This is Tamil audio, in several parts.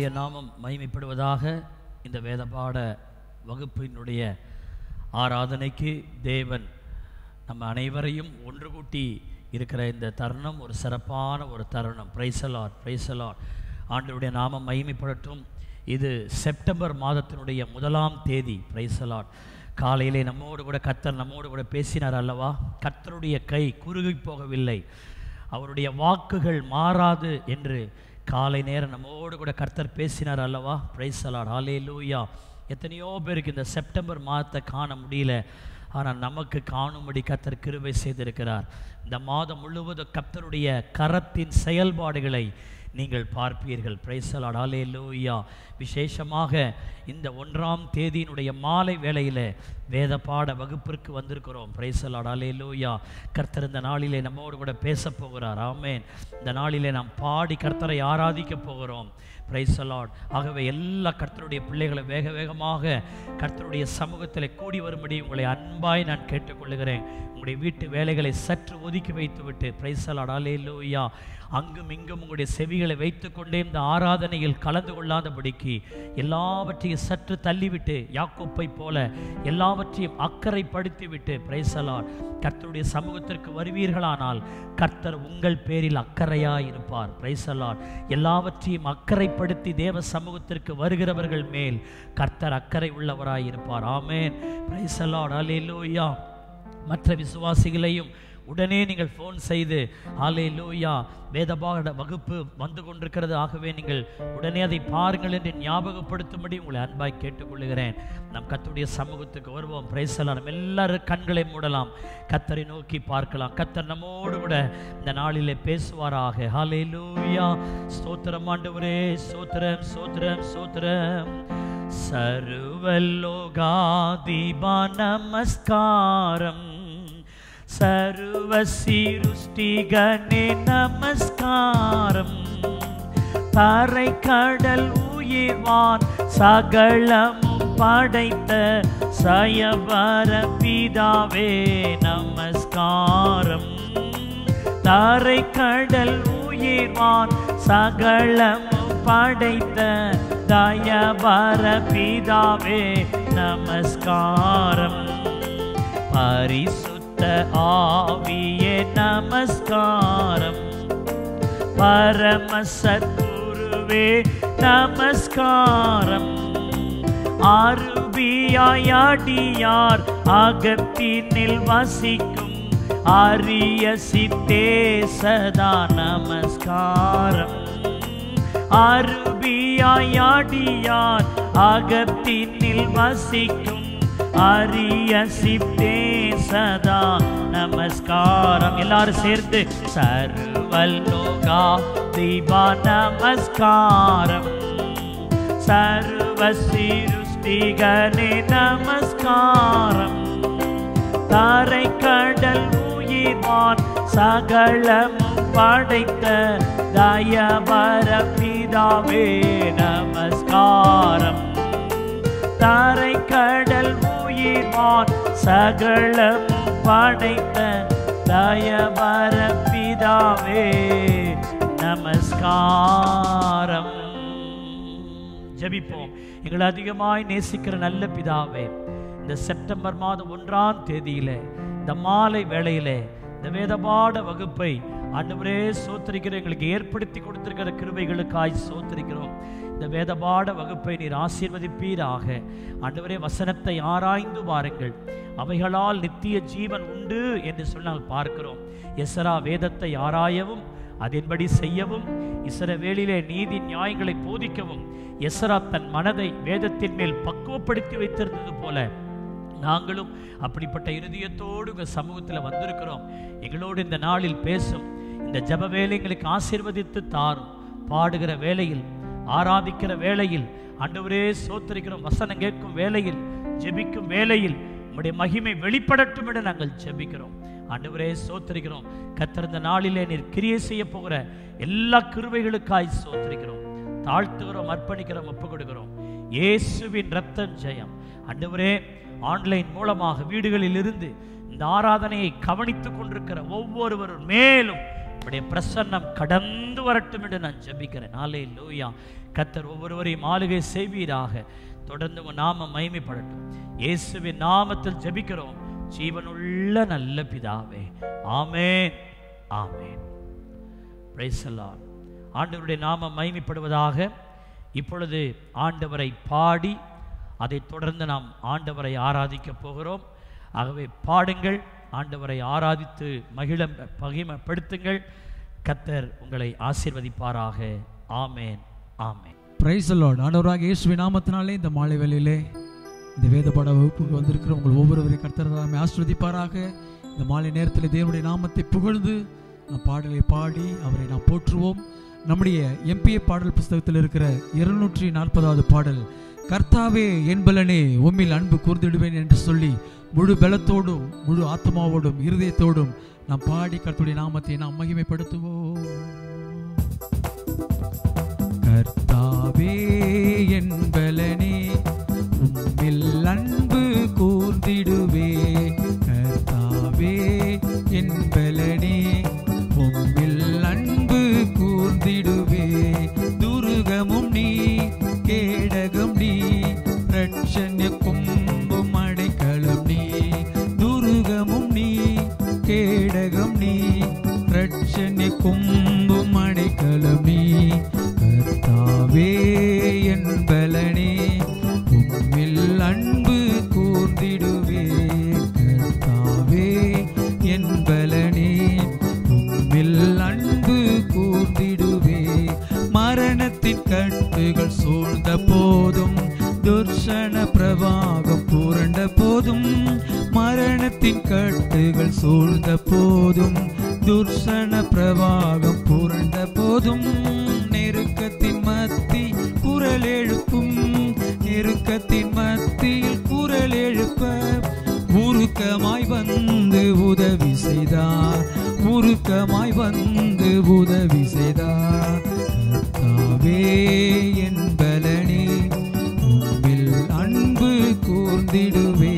கர்த்தருடைய நாமம் மகிமைப்படுவதாக இந்த வேதபாட வகுப்பினுடைய ஆராதனைக்கு தேவன் நம்ம அனைவரையும் ஒன்று கூட்டி இருக்கிற இந்த தருணம் ஒரு சிறப்பான ஒரு தருணம் பிரைசலார் பிரைசலார் ஆண்டவருடைய நாமம் மகிமைப்படட்டும் இது செப்டம்பர் மாதத்தினுடைய முதலாம் தேதி பிரைசலார் காலையிலே நம்மோடு கூட கர்த்தர் நம்மோடு கூட பேசினார் அல்லவா கர்த்தருடைய கை குறுகி போகவில்லை அவருடைய வாக்குகள் மாறாது என்று காலை நேரம் நம்மோடு கூட கர்த்தர் பேசினார் அல்லவா பிரைசலார் ஆலே லூயா எத்தனையோ பேருக்கு இந்த செப்டம்பர் மாதத்தை காண முடியல ஆனால் நமக்கு காணும்படி கர்த்தர் கிருபை செய்திருக்கிறார் இந்த மாதம் முழுவதும் கர்த்தருடைய கரத்தின் செயல்பாடுகளை நீங்கள் பார்ப்பீர்கள் பிரைசலாட் ஆலே லூயா விசேஷமாக இந்த ஒன்றாம் தேதியினுடைய மாலை வேளையில் வேத பாட வகுப்பிற்கு வந்திருக்கிறோம் பிரைசலாட் ஆலே லூயா கர்த்தர் இந்த நாளிலே நம்மோடு கூட பேச போகிறார் ஆமேன் இந்த நாளிலே நாம் பாடி கர்த்தரை ஆராதிக்க போகிறோம் பிரைசலாட் ஆகவே எல்லா கர்த்தருடைய பிள்ளைகளை வேக வேகமாக கர்த்தருடைய சமூகத்தில் கூடி வரும்படி உங்களை அன்பாய் நான் கேட்டுக்கொள்கிறேன் உங்களுடைய வீட்டு வேலைகளை சற்று ஒதுக்கி வைத்துவிட்டு பிரைசலாட் ஆலே லூயா அங்கும் இங்கும் உங்களுடைய செவிகளை வைத்துக்கொண்டே இந்த ஆராதனையில் கலந்து கொள்ளாதபடிக்கு எல்லாவற்றையும் சற்று தள்ளிவிட்டு யாக்கோப்பை போல எல்லாவற்றையும் அக்கறைப்படுத்திவிட்டு பிரைசலார் கர்த்தருடைய சமூகத்திற்கு வருவீர்களானால் கர்த்தர் உங்கள் பேரில் அக்கறையாய் இருப்பார் பிரைசலார் எல்லாவற்றையும் அக்கறைப்படுத்தி தேவ சமூகத்திற்கு வருகிறவர்கள் மேல் கர்த்தர் அக்கறை உள்ளவராய் இருப்பார் ஆமேன் பிரைசலாட் அலேலூயா மற்ற விசுவாசிகளையும் உடனே நீங்கள் ஃபோன் செய்து ஆலே லூயா வேதபாட வகுப்பு வந்து கொண்டிருக்கிறது ஆகவே நீங்கள் உடனே அதை பாருங்கள் என்று ஞாபகப்படுத்தும்படி உங்களை அன்பாய் கேட்டுக்கொள்கிறேன் நம் கத்தருடைய சமூகத்துக்கு வருவோம் பிரைசலாம் நம்ம எல்லாரும் கண்களை மூடலாம் கத்தரை நோக்கி பார்க்கலாம் கத்தர் நம்மோடு கூட இந்த நாளிலே பேசுவாராக ஹாலே லூயா ஸ்தோத்திரம் ஆண்டவரே சோத்திரம் சோத்திரம் சோத்திரம் சர்வலோகாதிபா நமஸ்காரம் சர்வசிருஷ்டிகனே நமஸ்காரம் தரை கடல் உயிர்வான் சகலமும் படைத்த சயவர பிதாவே நமஸ்காரம் தரை கடல் உயிர்வான் சகலமும் படைத்த தயவர பிதாவே நமஸ்காரம் பரிசு ஆவியே நமஸ்காரம் பரமசத்குருவே நமஸ்காரம் ஆருபியாடியார் அகத்தினில் வசிக்கும் அரிய சித்தே சதா நமஸ்காரம் அருபியாடியார் அகத்தினில் வசிக்கும் அரிய சித்தே சதா நமஸ்காரம் எல்லாரும் சேர்ந்து சர்வலோகா தீபா நமஸ்காரம் சர்வ சிருஷ்டிகனே நமஸ்காரம் தாரை கடல் உயிர்வான் சகலமும் படைத்த தயவர பிதாவே நமஸ்காரம் தாரை கடல் உயிர்வான் சகலம் படைத்த தயவர பிதாவே நமஸ்காரம் ஜபிப்போம் எங்களை அதிகமாய் நேசிக்கிற நல்ல பிதாவே இந்த செப்டம்பர் மாதம் ஒன்றாம் தேதியில இந்த மாலை வேளையில இந்த வேதபாட வகுப்பை ஆண்டவரே சோத்தரிக்கிற எங்களுக்கு ஏற்படுத்தி கொடுத்திருக்கிற கிருபைகளுக்காய் சோத்தரிக்கிறோம் இந்த வேதபாட வகுப்பை நீர் ஆசீர்வதிப்பீராக ஆண்டவரே வசனத்தை ஆராய்ந்து பாருங்கள் அவைகளால் நித்திய ஜீவன் உண்டு என்று சொல்லி நாங்கள் பார்க்கிறோம் எசரா வேதத்தை ஆராயவும் அதன்படி செய்யவும் இசரவேளிலே நீதி நியாயங்களை போதிக்கவும் எசரா தன் மனதை வேதத்தின் மேல் பக்குவப்படுத்தி வைத்திருந்தது போல நாங்களும் அப்படிப்பட்ட இருதயத்தோடு உங்கள் சமூகத்தில் வந்திருக்கிறோம் எங்களோடு இந்த நாளில் பேசும் இந்த ஜப வேலைங்களுக்கு ஆசீர்வதித்து தாரும் பாடுகிற வேளையில் ஆராதிக்கிற வேளையில் ஆண்டவரே சோத்தரிக்கிறோம் வசனம் கேட்கும் வேளையில் ஜெபிக்கும் வேளையில் உம்முடைய மகிமை வெளிப்படட்டும் என நாங்கள் ஜெபிக்கிறோம் ஆண்டவரே சோத்தரிக்கிறோம் கத்திருந்த நாளிலே நீர் கிரியை செய்ய போகிற எல்லா கிருபைகளுக்காய் சோத்தரிக்கிறோம் தாழ்த்துகிறோம் அர்ப்பணிக்கிறோம் ஒப்பு கொடுக்கிறோம் இயேசுவின் ரத்தம் ஜெயம் ஆண்டவரே ஆன்லைன் மூலமாக வீடுகளில் இருந்து இந்த ஆராதனையை கவனித்துக் கொண்டிருக்கிற ஒவ்வொருவரும் மேலும் உடைய பிரசன்னம் கடந்து வரட்டும் என்று நான் ஜெபிக்கிறேன் நாளே லூயா கத்தர் ஒவ்வொருவரையும் ஆளுகை செய்வீராக தொடர்ந்து உங்க நாம மகிமைப்படட்டும் இயேசுவின் நாமத்தில் ஜெபிக்கிறோம் ஜீவனுள்ள நல்ல பிதாவே ஆமென் ஆமென் Praise the Lord. ஆண்டவருடைய நாமம் மகிமைப்படுவதாக இப்பொழுது ஆண்டவரை பாடி அதைத் தொடர்ந்து நாம் ஆண்டவரை ஆராதிக்கப் போகிறோம் ஆகவே பாடுங்கள் ஆண்டவரை ஆராதித்து மகிழ பகிமப்படுத்துங்கள் கத்தர் உங்களை ஆசீர்வதிப்பாராக ஆமேன் ஆமேன் பிரைஸ் லார்ட் ஆண்டவராக இயேசுவின் நாமத்தினாலே இந்த மாலை வேளையிலே இந்த வேத பாட வகுப்புக்கு வந்திருக்கிற உங்கள் ஒவ்வொருவரையும் கர்த்தர் தாமே ஆஸ்வதிப்பாராக இந்த மாலை நேரத்தில் தேவனுடைய நாமத்தை புகழ்ந்து நம் பாடலை பாடி அவரை நாம் போற்றுவோம் நம்முடைய எம்பிஏ பாடல் புஸ்தகத்தில் இருக்கிற இருநூற்றி நாற்பதாவது பாடல் கர்த்தாவே என்பலனே உம்மில் அன்பு கூர்ந்திடுவேன் என்று சொல்லி முழு பலத்தோடும் முழு ஆத்மாவோடும் இருதயத்தோடும் நாம் பாடி கர்த்தருடைய நாமத்தை நாம் மகிமைப்படுத்துவோம் கர்த்தாவே என்பலனே உம்மில் அன்பு கூர்ந்திடுவே கர்த்தாவே என்பலனே உம்மில் அன்பு கூர்ந்திடுவே துருகமும் நீ கேடகம் நீ ரட்சண்ய கும்பும் அடைக்கலம் நீ துருகமும் நீ கேடகம் நீ ரட்சண்ய கும்பும் அடைக்கலம் நீ கர்த்தாவே என்பலனே உம்மில் அன்பு கூர்ந்திடுவே கர்த்தாவே என்பலனே உம்மில் அன்பு கூர்ந்திடுவே மரணத்தின் கட்டுகள் சூழ்ந்த போதும் துர்ஷன பிரவாகம் புரண்ட போதும் மரணத்தின் கட்டுகள் சூழ்ந்த போதும் துர்ஷன பிரவாகம் புரண்ட போதும் நெருக்கத்தின் மத்தி குரல் எழுப்பும் நெருக்கத்தின் மத்தியில் குரல் எழுப்ப உருக்கமாய் வந்து உதவி செய்தார் உருக்கமாய் வந்து உதவி செய்தார் கர்த்தாவே என் பலனே உம்மில் அன்பு கூர்ந்திடுவே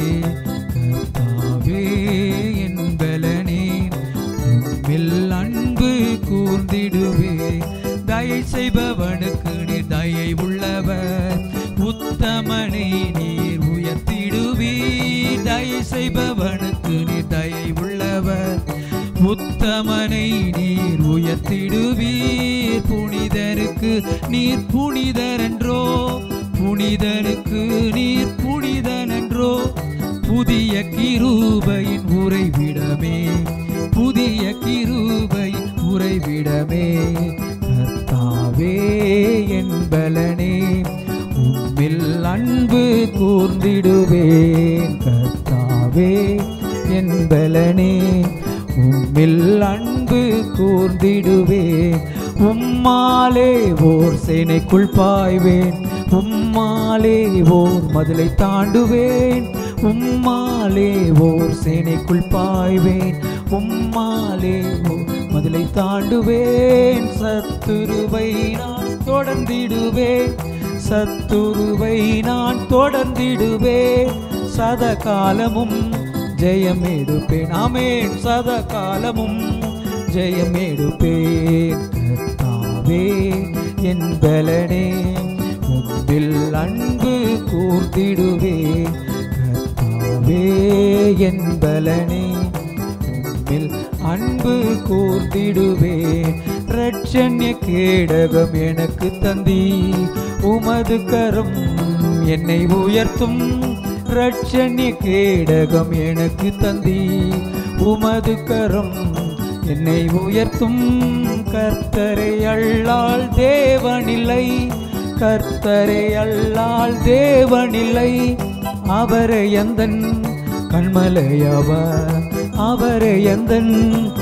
கர்த்தாவே என் பலனே உம்மில் அன்பு கூர்ந்திடுவே தயை செய்பவனுக்கு நீர் தயை உள்ளவர் உத்தமனை நீர் உயர்த்திடுவீர் தயை செய்பவனுக்கு நீர் தயை உள்ளவர் உத்தமனை நீர் உயர்த்திடுவீர் புனிதருக்கு நீர் புனிதரென்றோ புனிதனுக்கு நீர் புனிதனென்றோ புதிய கிருபையின் உறைவிடமே புதிய கிருபையின் உறைவிடமே கர்த்தாவே என் பலனே உம்மில் அன்பு கூர்ந்திடுவேன் கர்த்தாவே என் பலனே உம்மில் அன்பு கூர்ந்திடுவேன் உம்மாலே ஓர் சேனைக்குள் பாய்வேன் உம்மாலே ஓர் மதிலை தாண்டுவேன் உம்மாலே ஓர் சேனைக்குள் பாய்வேன் உம்மாலே ஓர் மதிலை தாண்டுவேன் சத்துருவை நான் தொடர்ந்திடுவேன் சத்துருவை நான் தொடர்ந்திடுவேன் சத காலமும் ஜெயம் எடுப்பேன் ஆமேன் சத காலமும் ஜெயம் எடுப்பேன் கர்த்தாவே என் பலனே உம்மில் அன்பு கூர்ந்திடுவே கர்த்தாவே என் பலனே உம்மில் அன்பு கூர்ந்திடுவே ரட்சண்ய கேடகம் எனக்கு தந்தி உமது கரம் என்னை உயர்த்தும் ரட்சண்ய கேடகம் எனக்கு தந்தி உமது கரம் என்னை உயர்த்தும் கர்த்தரை அல்லால் தேவனில்லை கர்த்தரை அல்லால் தேவனில்லை அவரை எந்தன் கண்மலையவர் அவரை எந்தன்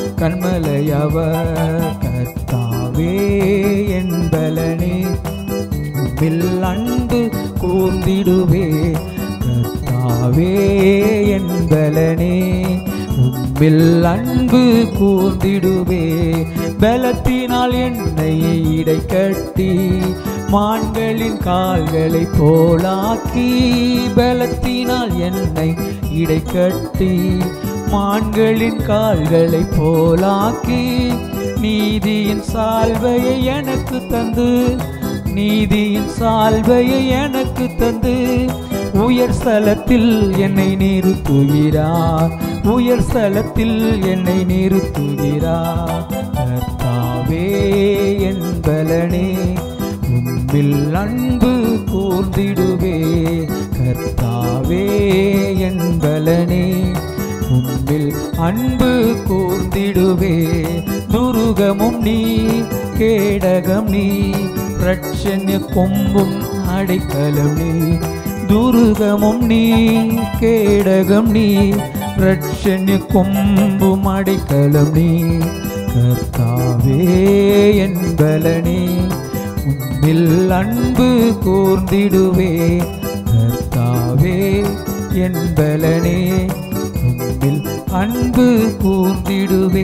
கண்மலையவர் கர்த்தாவே என் பலனே உம்மில் அன்பு கூர்ந்திடுவே கர்த்தாவே என் பலனே உம்மில் அன்பு கூர்ந்திடுவே பலத்தினால் என்னை இடை கட்டி மான்களின் கால்களை போலாக்கி பலத்தினால் என்னை இடை கட்டி மான்களின் கால்களை போலாக்கி நீதியின் சால்வையை எனக்கு தந்து நீதியின் சால்வையை எனக்கு தந்து உயர் ஸ்தலத்தில் என்னை நிறுத்துகிறார் உயர் ஸ்தலத்தில் என்னை நிறுத்துகிறார் கர்த்தாவே என் பலனே உம்மில் அன்பு கூர்ந்திடுவே கர்த்தாவே என் பலனே உம்மில் அன்பு கூர்ந்திடுவே துருகமும் நீ கேடகம் நீ ரட்சண்ய கொம்பும் அடைக்கலம் நீ துருகமும் நீ கேடகம் நீ ரட்சண்ய கொம்பும் அடைக்கலம் நீ கர்த்தாவே என் பலனே உம்மில் அன்பு கூர்ந்திடுவே கர்த்தாவே என் பலனே உம்மில் அன்பு கூர்ந்திடுவே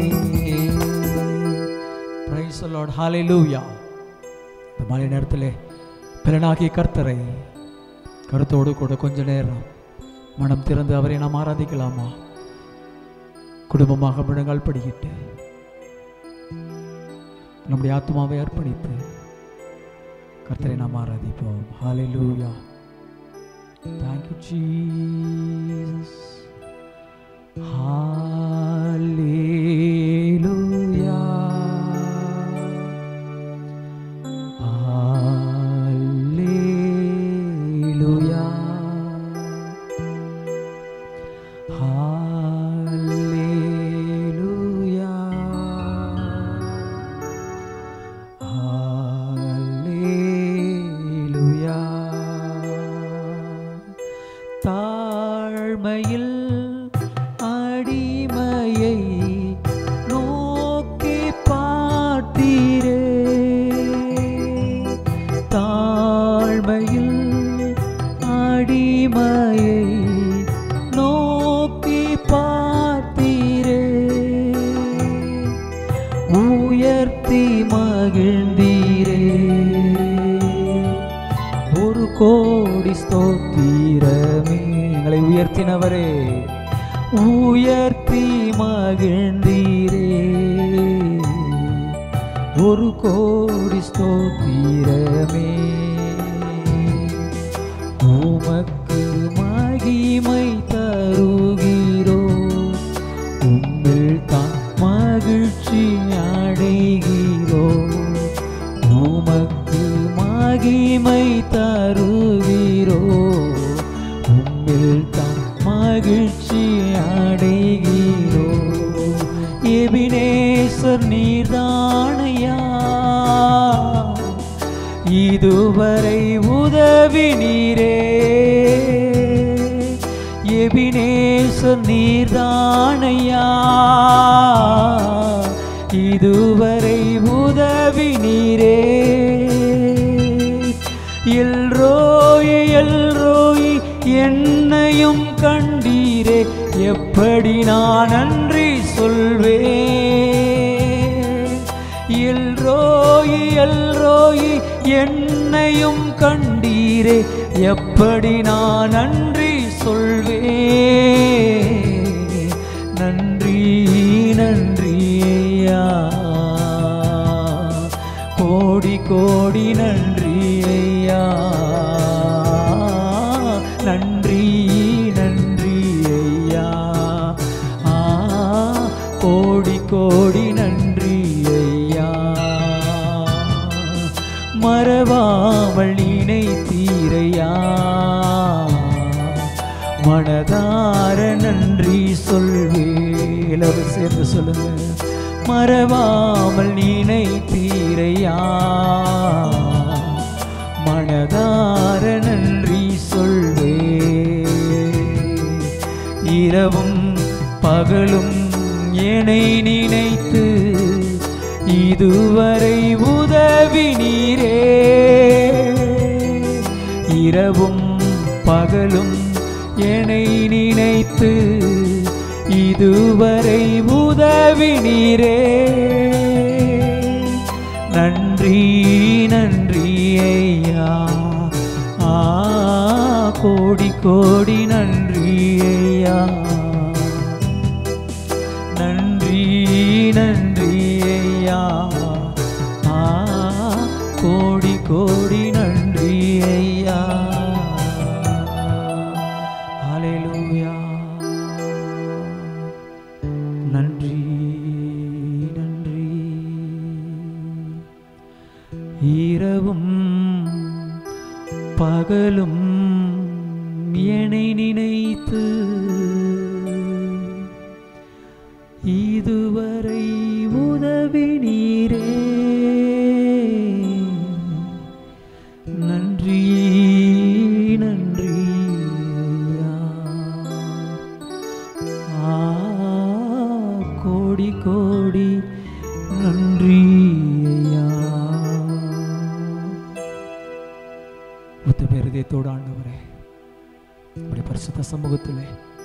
பிரைஸ் லார்ட் ஹalleluya இந்த மாலை நேரத்திலே பலனாகிய கர்த்தரை கருத்தோடு கூட கொஞ்ச நேரம் மனம் திறந்து அவரை நாம் ஆராதிக்கலாமா குடும்பமாக முழங்கால் படிக்கிட்டு நம்முடைய ஆத்மாவை அர்ப்பணித்து கர்த்தரை நாம் ஆராதிப்போம் ஹalleluya thank you jesus hallelujah தாழ்மையில் அடிமையை நோக்கி பார்த்தீரே தாழ்மையில் அடிமையை நோக்கி பார்த்தீரே உயர்த்தி மகிழ்ந்தீரே ஒரு கோடி ஸ்தோத்திரமே எங்களை உயர்த்தினவரே உயர்த்தி மகிழ்ந்தீரே ஒரு கோடி ஸ்தோத்திரமே உமக்கு மகிமை தருகிறோ உம்மில் தான் மகிழ்ச்சி அடைகிறோ உமக்கு மகிமை தருகிறோ உம்மில் தான் மகிழ்ச்சி அடைகிறோ எபினேசர் நீர்தானையா இதுவரை உதவி நீரே எபினேசர் நீர்தானையா இதுவரை உதவி நீரே எல்ரோய் எல்ரோய் என்னையும் கண்டீரே எப்படி நான் நன்றி சொல்வேன் எல்ரோய் எல்ரோய் என்னையும் கண்டீரே எப்படி நான் நன்றி சொல்வேன் நன்றி நன்றி ஐயா கோடி கோடி நன்றி ஐயா நன்றி நன்றி ஐயா ஆ கோடி கோடி நன்றி ஐயா மறவாமல் நினைத்தீரையா மனதார நன்றி சொல்வே எல்லாரும் சேர்ந்து சொல்லுங்க மறவாமல் நினைத்தீரையா மனதார நன்றி சொல்வே இரவும் பகலும் என்னை நினைத்து இதுவரை உதவி நீரே இரவும் பகலும் என்னை நினைத்து இதுவரை உதவி நீரே நன்றி நன்றி ஐயா ஆ கோடி கோடி நன்றி ஐயா நன்றி நன்றி ஹalleluya ஹalleluya நன்றி நன்றி இரவும் பகலும் என்னை நினைத்து இதுவரை உதவி நீரே நன்றி நன்றி ஐயா. ஆ, கோடி கோடி நன்றி ஐயா உத்தம இருதயத்தோடு ஆண்டவரே உடைய பரிசுத்த சமூகத்திலே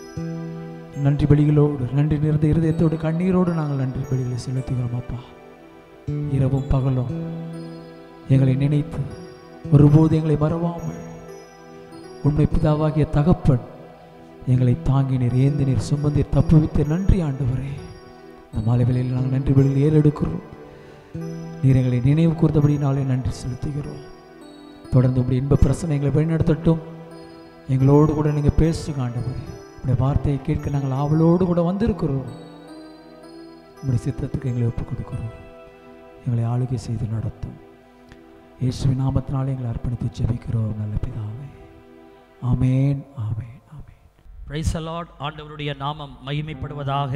நன்றி பலிகளோடு நன்றி நிறைந்த இருதயத்தோடு கண்ணீரோடு நாங்கள் நன்றி பலிகளை செலுத்துகிறோம் அப்பா இரவும் பகலும் எங்களை நினைத்து ஒருபோது எங்களை மறவாமல் உண்மை பிதாவாகிய தகப்பன் எங்களை தாங்கினீர் ஏந்தினீர் சுமந்தீர் தப்புவித்து நன்றி ஆண்டவரே இந்த மாலை வேளையில் நாங்கள் நன்றி பலிகள் ஏறெடுக்கிறோம் நீர் எங்களை நினைவு கூர்ந்தபடினாலே நன்றி செலுத்துகிறோம் தொடர்ந்து உடைய இன்ப பிரசனை எங்களை வழிநடத்தட்டும் எங்களோடு கூட நீங்கள் பேசுங்க ஆண்டவரே உடைய வார்த்தையை கேட்க நாங்கள் ஆவலோடு கூட வந்திருக்கிறோம் உடைய சித்தத்துக்கு எங்களை ஒப்புக் கொடுக்கிறோம் எங்களை ஆளுகை செய்து நடத்தும் இயேசுவின் நாமத்தினாலே எங்களை அர்ப்பணித்து ஜெபிக்கிறோம் நல்ல பிதாவே ஆமேன் ஆமேன் ஆமேன் பிரைஸ் லார்ட் ஆண்டவருடைய நாமம் மகிமைப்படுவதாக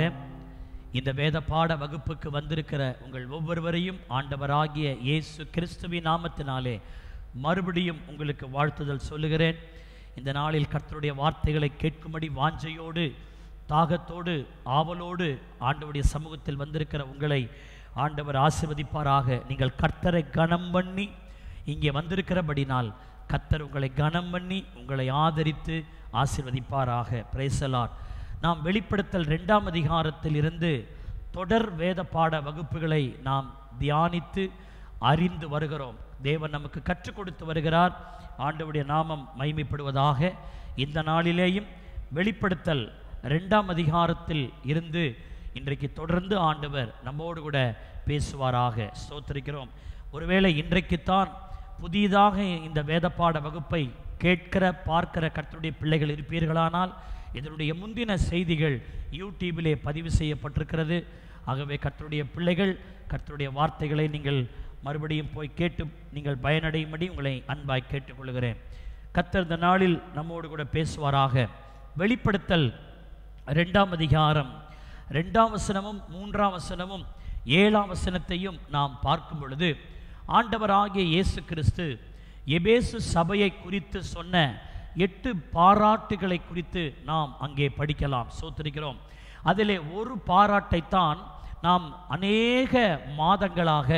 இந்த வேத பாட வகுப்புக்கு வந்திருக்கிற உங்கள் ஒவ்வொருவரையும் ஆண்டவராகிய இயேசு கிறிஸ்துவின் நாமத்தினாலே மறுபடியும் உங்களுக்கு வாழ்த்துதல் சொல்லுகிறேன் இந்த நாளில் கர்த்தருடைய வார்த்தைகளை கேட்கும்படி வாஞ்சையோடு தாகத்தோடு ஆவலோடு ஆண்டவருடைய சமூகத்தில் வந்திருக்கிற உங்களை ஆண்டவர் ஆசிர்வதிப்பாராக நீங்கள் கர்த்தரை கனம் பண்ணி இங்கே வந்திருக்கிறபடினால் கர்த்தர் உங்களை கனம் பண்ணி உங்களை ஆதரித்து ஆசிர்வதிப்பாராக பிரேசலார் நாம் வெளிப்படுத்தல் ரெண்டாம் அதிகாரத்தில் இருந்து தொடர் வேத பாட வகுப்புகளை நாம் தியானித்து அறிந்து வருகிறோம் தேவன் நமக்கு கற்றுக் கொடுத்து வருகிறார் ஆண்டவருடைய நாமம் மைமைப்படுவதாக இந்த நாளிலேயும் வெளிப்படுத்தல் ரெண்டாம் அதிகாரத்தில் இருந்து இன்றைக்கு தொடர்ந்து ஆண்டவர் நம்மோடு கூட பேசுவாராக ஸ்தோத்திரிக்கிறோம் ஒருவேளை இன்றைக்குத்தான் புதிதாக இந்த வேதப்பாட வகுப்பை கேட்கிற பார்க்கிற கர்த்தருடைய பிள்ளைகள் இருப்பீர்களானால் இதனுடைய முந்தின செய்திகள் யூடியூபிலே பதிவு செய்யப்பட்டிருக்கிறது ஆகவே கர்த்தருடைய பிள்ளைகள் கர்த்தருடைய வார்த்தைகளை நீங்கள் மறுபடியும் போய் கேட்டு நீங்கள் பயனடையும்படி உங்களை அன்பாய் கேட்டுக்கொள்கிறேன் கர்த்தர் இந்த நாளில் நம்மோடு கூட பேசுவாராக வெளிப்படுத்தல் ரெண்டாம் அதிகாரம் ரெண்டாம் வசனமும் மூன்றாம் வசனமும் ஏழாம் வசனத்தையும் நாம் பார்க்கும் பொழுது ஆண்டவராகிய இயேசு கிறிஸ்து எபேசு சபையை குறித்து சொன்ன எட்டு பாராட்டுகளை குறித்து நாம் அங்கே படிக்கலாம் சோத்திருக்கிறோம் அதிலே ஒரு பாராட்டைத்தான் நாம் அநேக மாதங்களாக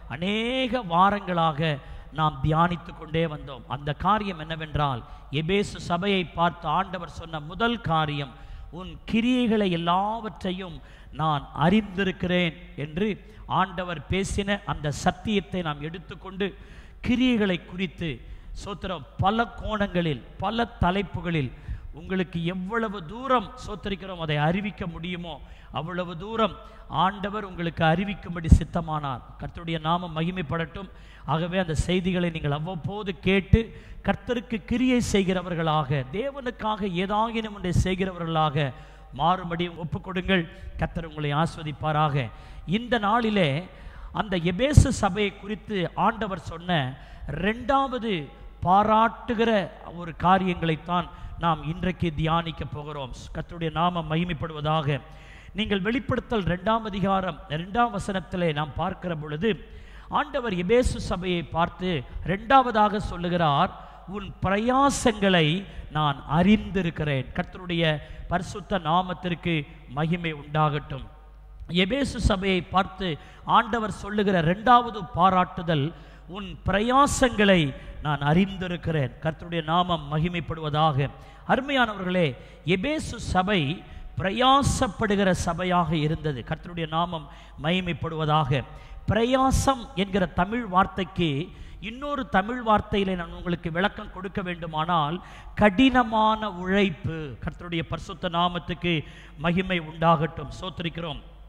அநேக வாரங்களாக நாம் தியானித்து கொண்டே வந்தோம் அந்த காரியம் என்னவென்றால் எபேசு சபையை பார்த்து ஆண்டவர் சொன்ன முதல் காரியம் உன் கிரியைகளை எல்லாவற்றையும் நான் அறிந்திருக்கிறேன் என்று ஆண்டவர் பேசின அந்த சத்தியத்தை நாம் எடுத்துக்கொண்டு கிரியைகளை குறித்து சோத்திரம் பல கோணங்களில் பல தலைப்புகளில் உங்களுக்கு எவ்வளவு தூரம் சோத்தரிக்கிறோம் அதை அறிவிக்க முடியுமோ அவ்வளவு தூரம் ஆண்டவர் உங்களுக்கு அறிவிக்கும்படி சித்தமானார் கர்த்தருடைய நாமம் மகிமைப்படட்டும் ஆகவே அந்த செய்திகளை நீங்கள் அவ்வப்போது கேட்டு கர்த்தருக்கு கிரியை செய்கிறவர்களாக தேவனுக்காக ஏதாகினும் ஒன்றை செய்கிறவர்களாக மாறும்படி ஒப்புக்கொடுங்கள் கர்த்தர் உங்களை ஆஸ்வதிப்பாராக இந்த நாளிலே அந்த எபேசு சபையை குறித்து ஆண்டவர் சொன்ன ரெண்டாவது பாராட்டுகிற ஒரு காரியங்களைத்தான் நாம் இன்றைக்கு தியானிக்க போகிறோம் கர்த்தருடைய நாமம் மகிமைப்படுவதாக நீங்கள் வெளிப்படுத்தல் ரெண்டாம் அதிகாரம் ரெண்டாம் வசனத்திலே நாம் பார்க்கிற பொழுது ஆண்டவர் எபேசு சபையை பார்த்து ரெண்டாவதாக சொல்லுகிறார் உன் பிரயாசங்களை நான் அறிந்திருக்கிறேன் கர்த்தருடைய பரிசுத்த நாமத்திற்கு மகிமை உண்டாகட்டும் எபேசு சபையை பார்த்து ஆண்டவர் சொல்லுகிற ரெண்டாவது பாராட்டுதல் உன் பிரயாசங்களை நான் அறிந்திருக்கிறேன் கர்த்தருடைய நாமம் மகிமைப்படுவதாக அருமையானவர்களே எபேசு சபை பிரயாசப்படுகிற சபையாக இருந்தது கர்த்தருடைய நாமம் மகிமைப்படுவதாக பிரயாசம் என்கிற தமிழ் வார்த்தைக்கு இன்னொரு தமிழ் வார்த்தையில நான் உங்களுக்கு விளக்கம் கொடுக்க வேண்டுமானால் கடினமான உழைப்பு கர்த்தருடைய பரிசுத்த நாமத்துக்கு மகிமை உண்டாகட்டும் சோத்திருக்கிறோம்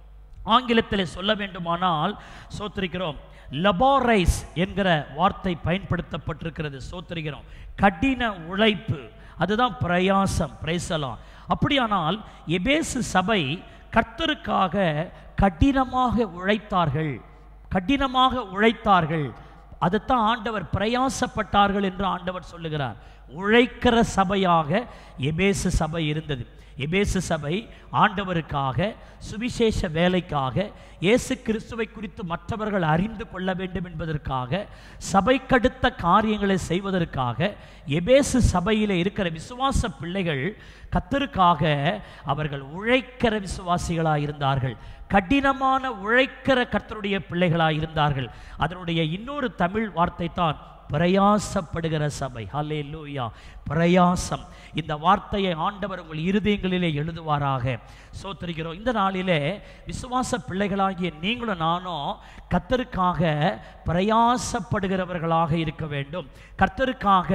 ஆங்கிலத்தில் சொல்ல வேண்டுமானால் சோத்திரிக்கிறோம் லபோரைஸ் என்கிற வார்த்தை பயன்படுத்தப்பட்டிருக்கிறது சோத்திரிக்கிறோம் கடின உழைப்பு அதுதான் பிரயாசம் பிரைசலாம் அப்படியானால் எபேசு சபை கர்த்தருக்காக கடினமாக உழைத்தார்கள் கடினமாக உழைத்தார்கள் அதுதான் ஆண்டவர் பிரயாசப்பட்டார்கள் என்று ஆண்டவர் சொல்லுகிறார் உழைக்கிற சபையாக எபேசு சபை இருந்தது எபேசு சபை ஆண்டவருக்காக சுவிசேஷ வேலைக்காக இயேசு கிறிஸ்துவை குறித்து மற்றவர்கள் அறிந்து கொள்ள வேண்டும் என்பதற்காக சபைக்கடுத்த காரியங்களை செய்வதற்காக எபேசு சபையில் இருக்கிற விசுவாச பிள்ளைகள் கத்தருக்காக அவர்கள் உழைக்கிற விசுவாசிகளாக இருந்தார்கள் கடினமான உழைக்கிற கர்த்தருடைய பிள்ளைகளாக இருந்தார்கள் அதனுடைய இன்னொரு தமிழ் வார்த்தை தான் பிரயாசப்படுகிற சபை ஹலே லூயா பிரயாசம் இந்த வார்த்தையை ஆண்டவர் உங்கள் இருதயங்களிலே எழுதுவாராக சோத்தரிக்கிறோம் இந்த நாளிலே விசுவாச பிள்ளைகளாகிய நீங்களும் நானும் கத்தருக்காக பிரயாசப்படுகிறவர்களாக இருக்க வேண்டும் கர்த்தருக்காக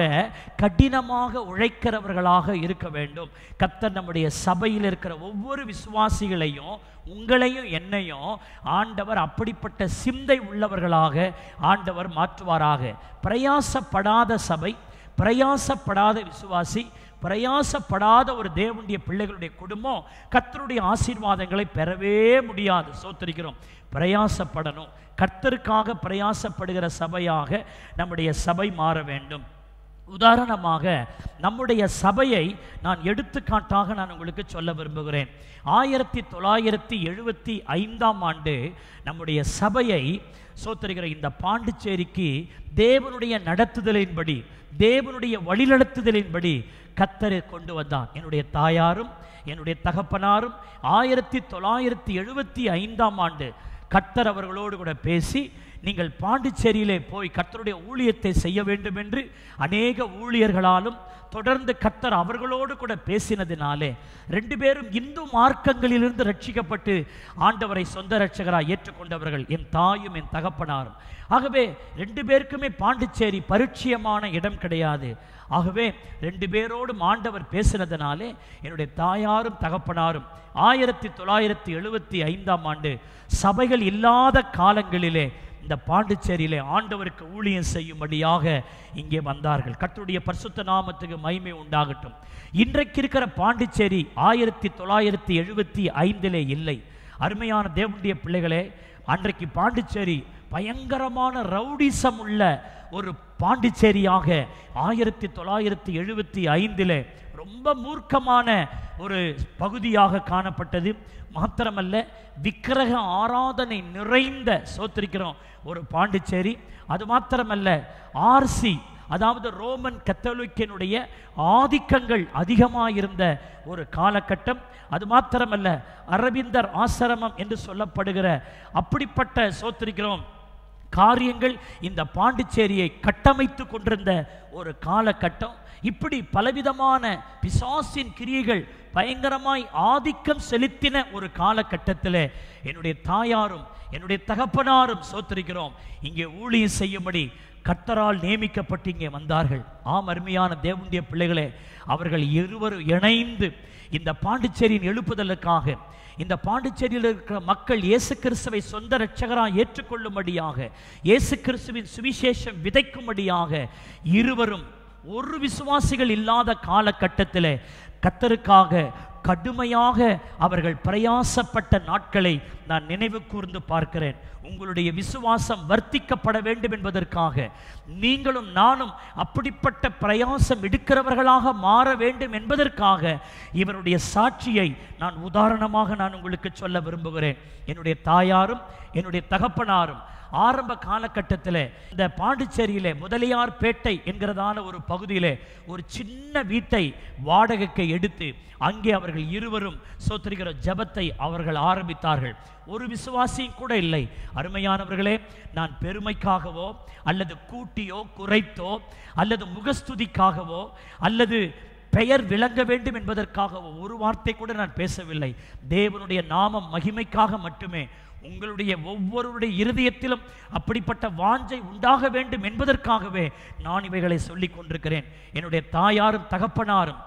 கடினமாக உழைக்கிறவர்களாக இருக்க வேண்டும் கர்த்தர் நம்முடைய சபையில் இருக்கிற ஒவ்வொரு விசுவாசிகளையும் உங்களையும் என்னையும் ஆண்டவர் அப்படிப்பட்ட சிந்தை உள்ளவர்களாக ஆண்டவர் மாற்றுவாராக பிரயாசப்படாத சபை பிரயாசப்படாத விசுவாசி பிரயாசப்படாத ஒரு தேவனுடைய பிள்ளைகளுடைய குடும்பம் கர்த்தருடைய ஆசீர்வாதங்களை பெறவே முடியாது சோத்தரிக்கிறோம் பிரயாசப்படணும் கர்த்தருக்காக பிரயாசப்படுகிற சபையாக நம்முடைய சபை மாற வேண்டும் உதாரணமாக நம்முடைய சபையை நான் எடுத்துக்காட்டாக நான் உங்களுக்கு சொல்ல விரும்புகிறேன் ஆயிரத்தி தொள்ளாயிரத்தி எழுபத்தி ஐந்தாம் ஆண்டு நம்முடைய சபையை சோத்தரிக்கிற இந்த பாண்டிச்சேரிக்கு தேவனுடைய நடத்துதலின்படி தேவனுடைய வழிநடத்துதலின்படி கத்தரை கொண்டு வந்தான் என்னுடைய தாயாரும் என்னுடைய தகப்பனாரும் ஆயிரத்தி தொள்ளாயிரத்தி எழுபத்தி ஐந்தாம் ஆண்டு கர்த்தர் அவர்களோடு கூட பேசி நீங்கள் பாண்டிச்சேரியிலே போய் கர்த்தருடைய ஊழியத்தை செய்ய வேண்டும் என்று அநேக ஊழியர்களாலும் தொடர்ந்து கர்த்தர் அவர்களோடு கூட பேசினதினாலே ரெண்டு பேரும் இந்து மார்க்கங்களிலிருந்து ரட்சிக்கப்பட்டு ஆண்டவரை சொந்த ரட்சகராக ஏற்றுக்கொண்டவர்கள் என் தாயும் என் தகப்பனாரும் ஆகவே ரெண்டு பேருக்குமே பாண்டிச்சேரி பரிச்சயமான இடம் கிடையாது ஆகவே ரெண்டு பேரோடும் ஆண்டவர் பேசினதினாலே என்னுடைய தாயாரும் தகப்பனாரும் ஆயிரத்தி தொள்ளாயிரத்தி எழுபத்தி ஐந்தாம் ஆண்டு சபைகள் இல்லாத காலங்களிலே இந்த பாண்டிச்சேரியிலே ஆண்டவருக்கு ஊழியம் செய்யும்படியாக இங்கே வந்தார்கள் கர்த்தருடைய பரிசுத்த நாமத்துக்கு மகிமை உண்டாகட்டும் இன்றைக்கு இருக்கிற பாண்டிச்சேரி ஆயிரத்தி தொள்ளாயிரத்தி எழுபத்தி ஐந்திலே இல்லை அருமையான தேவனுடைய பிள்ளைகளே அன்றைக்கு பாண்டிச்சேரி பயங்கரமான ரவுடிசம் உள்ள ஒரு பாண்டிச்சேரியாக ஆயிரத்தி தொள்ளாயிரத்தி எழுபத்தி ஐந்தில் ரொம்ப மூர்க்கமான ஒரு பகுதியாக காணப்பட்டது மாத்திரமல்ல விக்கிரக ஆராதனை நிறைந்த சோத்திருக்கிறோம் ஒரு பாண்டிச்சேரி அது மாத்திரமல்ல ஆர்சி அதாவது ரோமன் கத்தோலிக்கனுடைய ஆதிக்கங்கள் அதிகமாக இருந்த ஒரு காலகட்டம் அது மாத்திரமல்ல அரவிந்தர் ஆசிரமம் என்று சொல்லப்படுகிற அப்படிப்பட்ட சோத்திருக்கிறோம் காரியங்கள் இந்த பாண்டிச்சேரியை கட்டமைத்து கொண்டிருந்த ஒரு காலகட்டம் இப்படி பலவிதமான பிசாசின் கிரியைகள் பயங்கரமாய் ஆதிக்கம் செலுத்தின ஒரு காலகட்டத்தில் என்னுடைய தாயாரும் என்னுடைய தகப்பனாரும் சோத்திருக்கிறோம் இங்கே ஊழியம் செய்யும்படி கர்த்தரால் நியமிக்கப்பட்டு இங்கே வந்தார்கள் ஆம் அருமையான தேவனுடைய பிள்ளைகளே அவர்கள் இருவரும் இணைந்து இந்த பாண்டிச்சேரியின் எழுப்புதலுக்காக இந்த பாண்டிச்சேரியில் இருக்கிற மக்கள் இயேசு கிறிஸ்துவை சொந்த இரட்சகராக ஏற்றுக்கொள்ளும்படியாக இயேசு கிறிஸ்துவின் சுவிசேஷம் விதைக்கும்படியாக இருவரும் ஒரு விசுவாசிகள் இல்லாத காலகட்டத்தில் கத்தருக்காக கடுமையாக அவர்கள் பிரயாசப்பட்ட நாட்களை நான் நினைவு கூர்ந்து பார்க்கிறேன் உங்களுடைய விசுவாசம் வர்த்திக்கப்பட வேண்டும் என்பதற்காக நீங்களும் நானும் அப்படிப்பட்ட பிரயாசம் எடுக்கிறவர்களாக மாற வேண்டும் என்பதற்காக இவருடைய சாட்சியை நான் உதாரணமாக நான் உங்களுக்கு சொல்ல விரும்புகிறேன் என்னுடைய தாயாரும் என்னுடைய தகப்பனாரும் ஆரம்ப காலகட்டத்தில் இந்த பாண்டிச்சேரியிலே முதலியார் பேட்டை என்கிறதான ஒரு பகுதியிலே ஒரு சின்ன வீட்டை வாடகைக்கு எடுத்து அங்கே அவர்கள் இருவரும் சோத்திருக்கிற ஜபத்தை அவர்கள் ஆரம்பித்தார்கள் ஒரு விசுவாசியும் கூட இல்லை அருமையானவர்களே நான் பெருமைக்காகவோ அல்லது கூட்டியோ குறைத்தோ அல்லது முகஸ்துதிக்காகவோ அல்லது பெயர் விளங்க வேண்டும் என்பதற்காக ஒரு வார்த்தை கூட நான் பேசவில்லை தேவனுடைய நாமம் மகிமைக்காக மட்டுமே உங்களுடைய ஒவ்வொருடைய இருதயத்திலும் அப்படிப்பட்ட வாஞ்சை உண்டாக வேண்டும் என்பதற்காகவே நான் இவைகளை சொல்லிக் கொண்டிருக்கிறேன் என்னுடைய தாயாரும் தகப்பனாரும்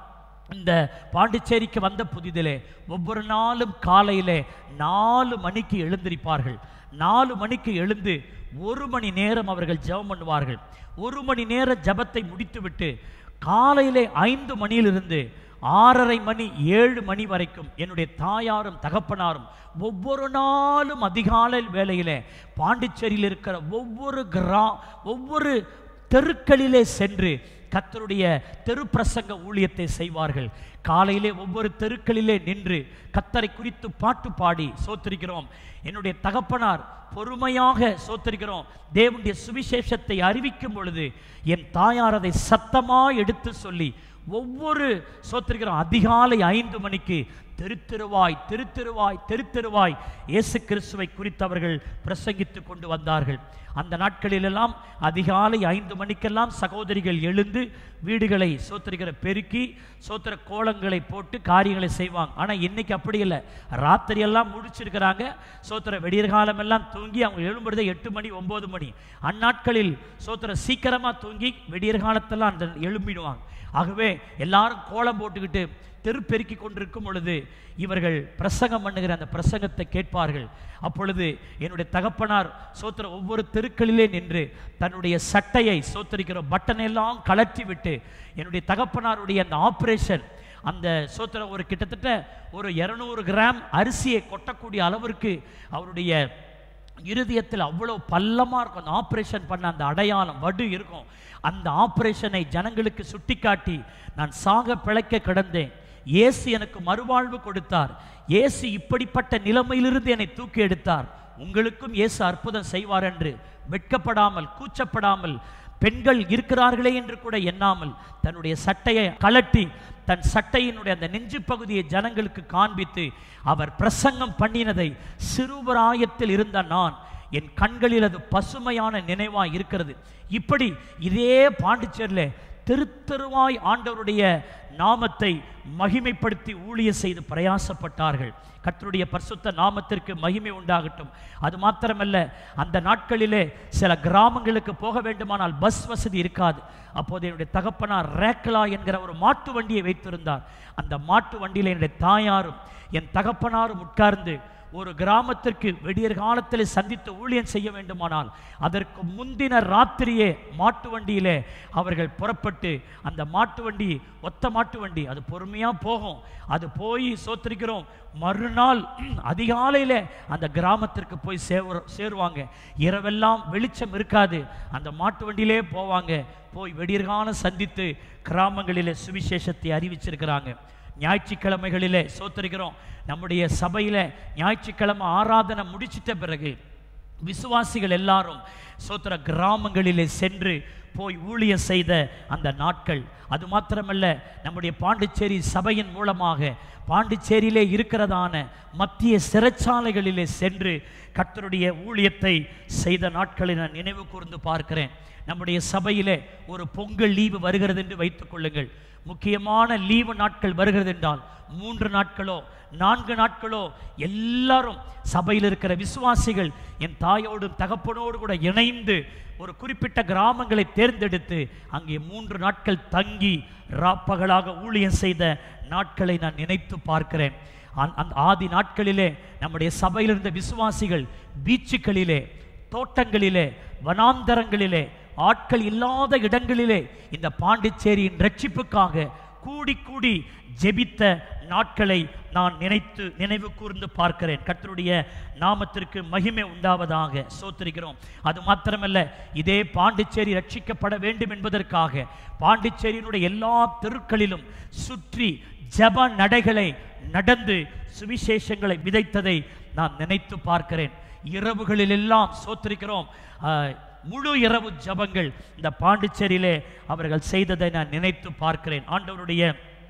இந்த பாண்டிச்சேரிக்கு வந்த புதிதிலே ஒவ்வொரு நாளும் காலையிலே நாலு மணிக்கு எழுந்திருப்பார்கள் நாலு மணிக்கு எழுந்து ஒரு மணி நேரம் அவர்கள் ஜெபம் பண்ணுவார்கள் ஒரு மணி நேர ஜெபத்தை முடித்துவிட்டு காலையிலே ஐந்து மணியிலிருந்து ஆறரை மணி ஏழு மணி வரைக்கும் என்னுடைய தாயாரும் தகப்பனாரும் ஒவ்வொரு நாளும் அதிகாலை வேளையிலே பாண்டிச்சேரியில் இருக்கிற ஒவ்வொரு கிரா ஒவ்வொரு தெருக்களிலே சென்று கத்தருடைய தெரு பிரசங்க ஊழியத்தை செய்வார்கள் காலையிலே ஒவ்வொரு தெருக்களிலே நின்று கத்தரை குறித்து பாட்டு பாடி சோத்திருக்கிறோம் என்னுடைய தகப்பனார் பொறுமையாக சோத்திருக்கிறோம் தேவனுடைய சுவிசேஷத்தை அறிவிக்கும் பொழுது என் தாயார் அதை சத்தமா எடுத்து சொல்லி ஒவ்வொரு சோத்திருக்கிறோம் அதிகாலை ஐந்து மணிக்கு திருத்திருவாய் திருத்திருவாய் திருத்திருவாய் இயேசு கிறிஸ்துவை குறித்தவர்கள் பிரசங்கித்து கொண்டு வந்தார்கள் அந்த நாட்களிலெல்லாம் அதிகாலை ஐந்து மணிக்கெல்லாம் சகோதரிகள் எழுந்து வீடுகளை சோத்திருக்கிற பெருக்கி சோத்திர கோலங்களை போட்டு காரியங்களை செய்வாங்க ஆனால் இன்னைக்கு அப்படி இல்லை ராத்திரி எல்லாம் முடிச்சிருக்கிறாங்க சோத்திர வெடியற்காலம் எல்லாம் தூங்கி அவங்க எழும்புறதே எட்டு மணி ஒன்பது மணி அந்நாட்களில் சோத்திர சீக்கிரமாக தூங்கி வெடியற்காலத்தெல்லாம் அந்த எழும்பிடுவாங்க ஆகவே எல்லாரும் கோலம் போட்டுக்கிட்டு தெரு பெருக்கி கொண்டிருக்கும் பொழுது இவர்கள் பிரசங்கம் பண்ணுகிற அந்த பிரசங்கத்தை கேட்பார்கள் அப்பொழுது என்னுடைய தகப்பனார் சோத்திர ஒவ்வொரு தெருக்களிலே நின்று தன்னுடைய சட்டையை சோத்தரிக்கிற பட்டனை எல்லாம் கலற்றி விட்டு என்னுடைய தகப்பனாருடைய அந்த ஆப்ரேஷன் அந்த சோத்திர ஒரு கிட்டத்தட்ட ஒரு இரநூறு கிராம் அரிசியை கொட்டக்கூடிய அளவிற்கு அவருடைய இருதயத்தில் அவ்வளோ பள்ளமாக இருக்கும் அந்த ஆப்ரேஷன் பண்ண அந்த அடையாளம் வடு இருக்கும் அந்த ஆப்ரேஷனை ஜனங்களுக்கு சுட்டிக்காட்டி நான் சாக பிழைக்க கிடந்தேன் இயேசு எனக்கு மறுவாழ்வு கொடுத்தார் இயேசு இப்படிப்பட்ட நிலைமையிலிருந்து என்னை தூக்கி எடுத்தார் உங்களுக்கும் இயேசு அற்புதம் செய்வார் என்று வெட்கப்படாமல் கூச்சப்படாமல் பெண்கள் இருக்கிறார்களே என்று கூட எண்ணாமல் தன்னுடைய சட்டையை கலட்டி தன் சட்டையினுடைய அந்த நெஞ்சு பகுதியை ஜனங்களுக்கு காண்பித்து அவர் பிரசங்கம் பண்ணினதை சிறுபராயத்தில் இருந்த நான் என் கண்களில் அது பசுமையான நினைவாய் இருக்கிறது இப்படி இதே பாண்டிச்சேரியில் தெருத்தெருவாய் ஆண்டவருடைய நாமத்தை மகிமைப்படுத்தி ஊழிய செய்து பிரயாசப்பட்டார்கள் கர்த்தருடைய பரிசுத்த நாமத்திற்கு மகிமை உண்டாகட்டும் அது மாத்திரமல்ல அந்த நாட்களிலே சில கிராமங்களுக்கு போக வேண்டுமானால் பஸ் வசதி இருக்காது அப்போது என்னுடைய தகப்பனார் ரேக்கலா என்கிற ஒரு மாட்டு வண்டியை வைத்திருந்தார் அந்த மாட்டு வண்டியில் என்னுடைய தாயாரும் என் தகப்பனாரும் உட்கார்ந்து ஒரு கிராமத்திற்கு வெடியற் காலத்தில் சந்தித்து ஊழியம் செய்ய வேண்டுமானால் அதற்கு முந்தின ராத்திரியே மாட்டு வண்டியிலே அவர்கள் புறப்பட்டு அந்த மாட்டு வண்டி ஒத்த மாட்டு வண்டி அது பொறுமையாக போகும் அது போய் சோத்திருக்கிறோம் மறுநாள் அதிகாலையில் அந்த கிராமத்திற்கு போய் சேவ சேருவாங்க இரவெல்லாம் வெளிச்சம் இருக்காது அந்த மாட்டு வண்டியிலே போவாங்க போய் வெடியற்காலம் சந்தித்து கிராமங்களிலே சுவிசேஷத்தை அறிவிச்சிருக்கிறாங்க ஞாயிற்றுக்கிழமைகளிலே சோத்தரிக்கிறோம் நம்முடைய சபையில ஞாயிற்றுக்கிழமை ஆராதனை முடிச்சிட்ட பிறகு விசுவாசிகள் எல்லாரும் சோத்திர கிராமங்களிலே சென்று போய் ஊழியம் செய்த அந்த நாட்கள் அது மாத்திரமல்ல நம்முடைய பாண்டிச்சேரி சபையின் மூலமாக பாண்டிச்சேரியிலே இருக்கிறதான மத்திய சிறைச்சாலைகளிலே சென்று கர்த்தருடைய ஊழியத்தை செய்த நாட்களை நான் நினைவு கூர்ந்து பார்க்கிறேன் நம்முடைய சபையிலே ஒரு பொங்கல் லீவு வருகிறது என்று வைத்துக் கொள்ளுங்கள் முக்கியமான லீவு நாட்கள் வருகிறது என்றால் மூன்று நாட்களோ நான்கு நாட்களோ எல்லாரும் சபையில் இருக்கிற விசுவாசிகள் என் தாயோடும் தகப்பனோடு கூட இணைந்து ஒரு குறிப்பிட்ட கிராமங்களை தேர்ந்தெடுத்து அங்கே மூன்று நாட்கள் தங்கி ராப்பகலாக ஊழியம் செய்த நாட்களை நான் நினைத்து பார்க்கிறேன் அந்த அந்த ஆதி நாட்களிலே நம்முடைய சபையில் இருந்த விசுவாசிகள் பீச்சுகளிலே தோட்டங்களிலே வனாந்தரங்களிலே ஆட்கள் இல்லாத இடங்களிலே இந்த பாண்டிச்சேரியின் ரட்சிப்புக்காக கூடி கூடி ஜெபித்த நாட்களை நான் நினைத்து நினைவு கூர்ந்து பார்க்கிறேன் கர்த்தருடைய நாமத்திற்கு மகிமை உண்டாவதாக சோத்திருக்கிறோம் அது மாத்திரமல்ல இதே பாண்டிச்சேரி ரட்சிக்கப்பட வேண்டும் என்பதற்காக பாண்டிச்சேரியினுடைய எல்லா தெருக்களிலும் சுற்றி ஜப நடைகளை நடந்து சுவிசேஷங்களை விதைத்ததை நான் நினைத்து பார்க்கிறேன் இரவுகளில் எல்லாம் சோத்திருக்கிறோம் ஆஹ், முழு இரவு ஜபங்கள் இந்த பாண்டிச்சேரியிலே அவர்கள் செய்ததை நான் நினைத்து பார்க்கிறேன் ஆண்டவருடைய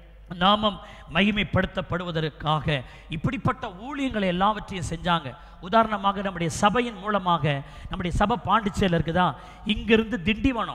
நாமம் மகிமைப்படுத்தப்படுவதற்காக இப்படிப்பட்ட ஊழியங்களை எல்லாவற்றையும் செஞ்சாங்க உதாரணமாக நம்முடைய சபையின் மூலமாக நம்முடைய சபை பாண்டிச்சேரியில் இருக்குதா இங்கிருந்து திண்டிவனம்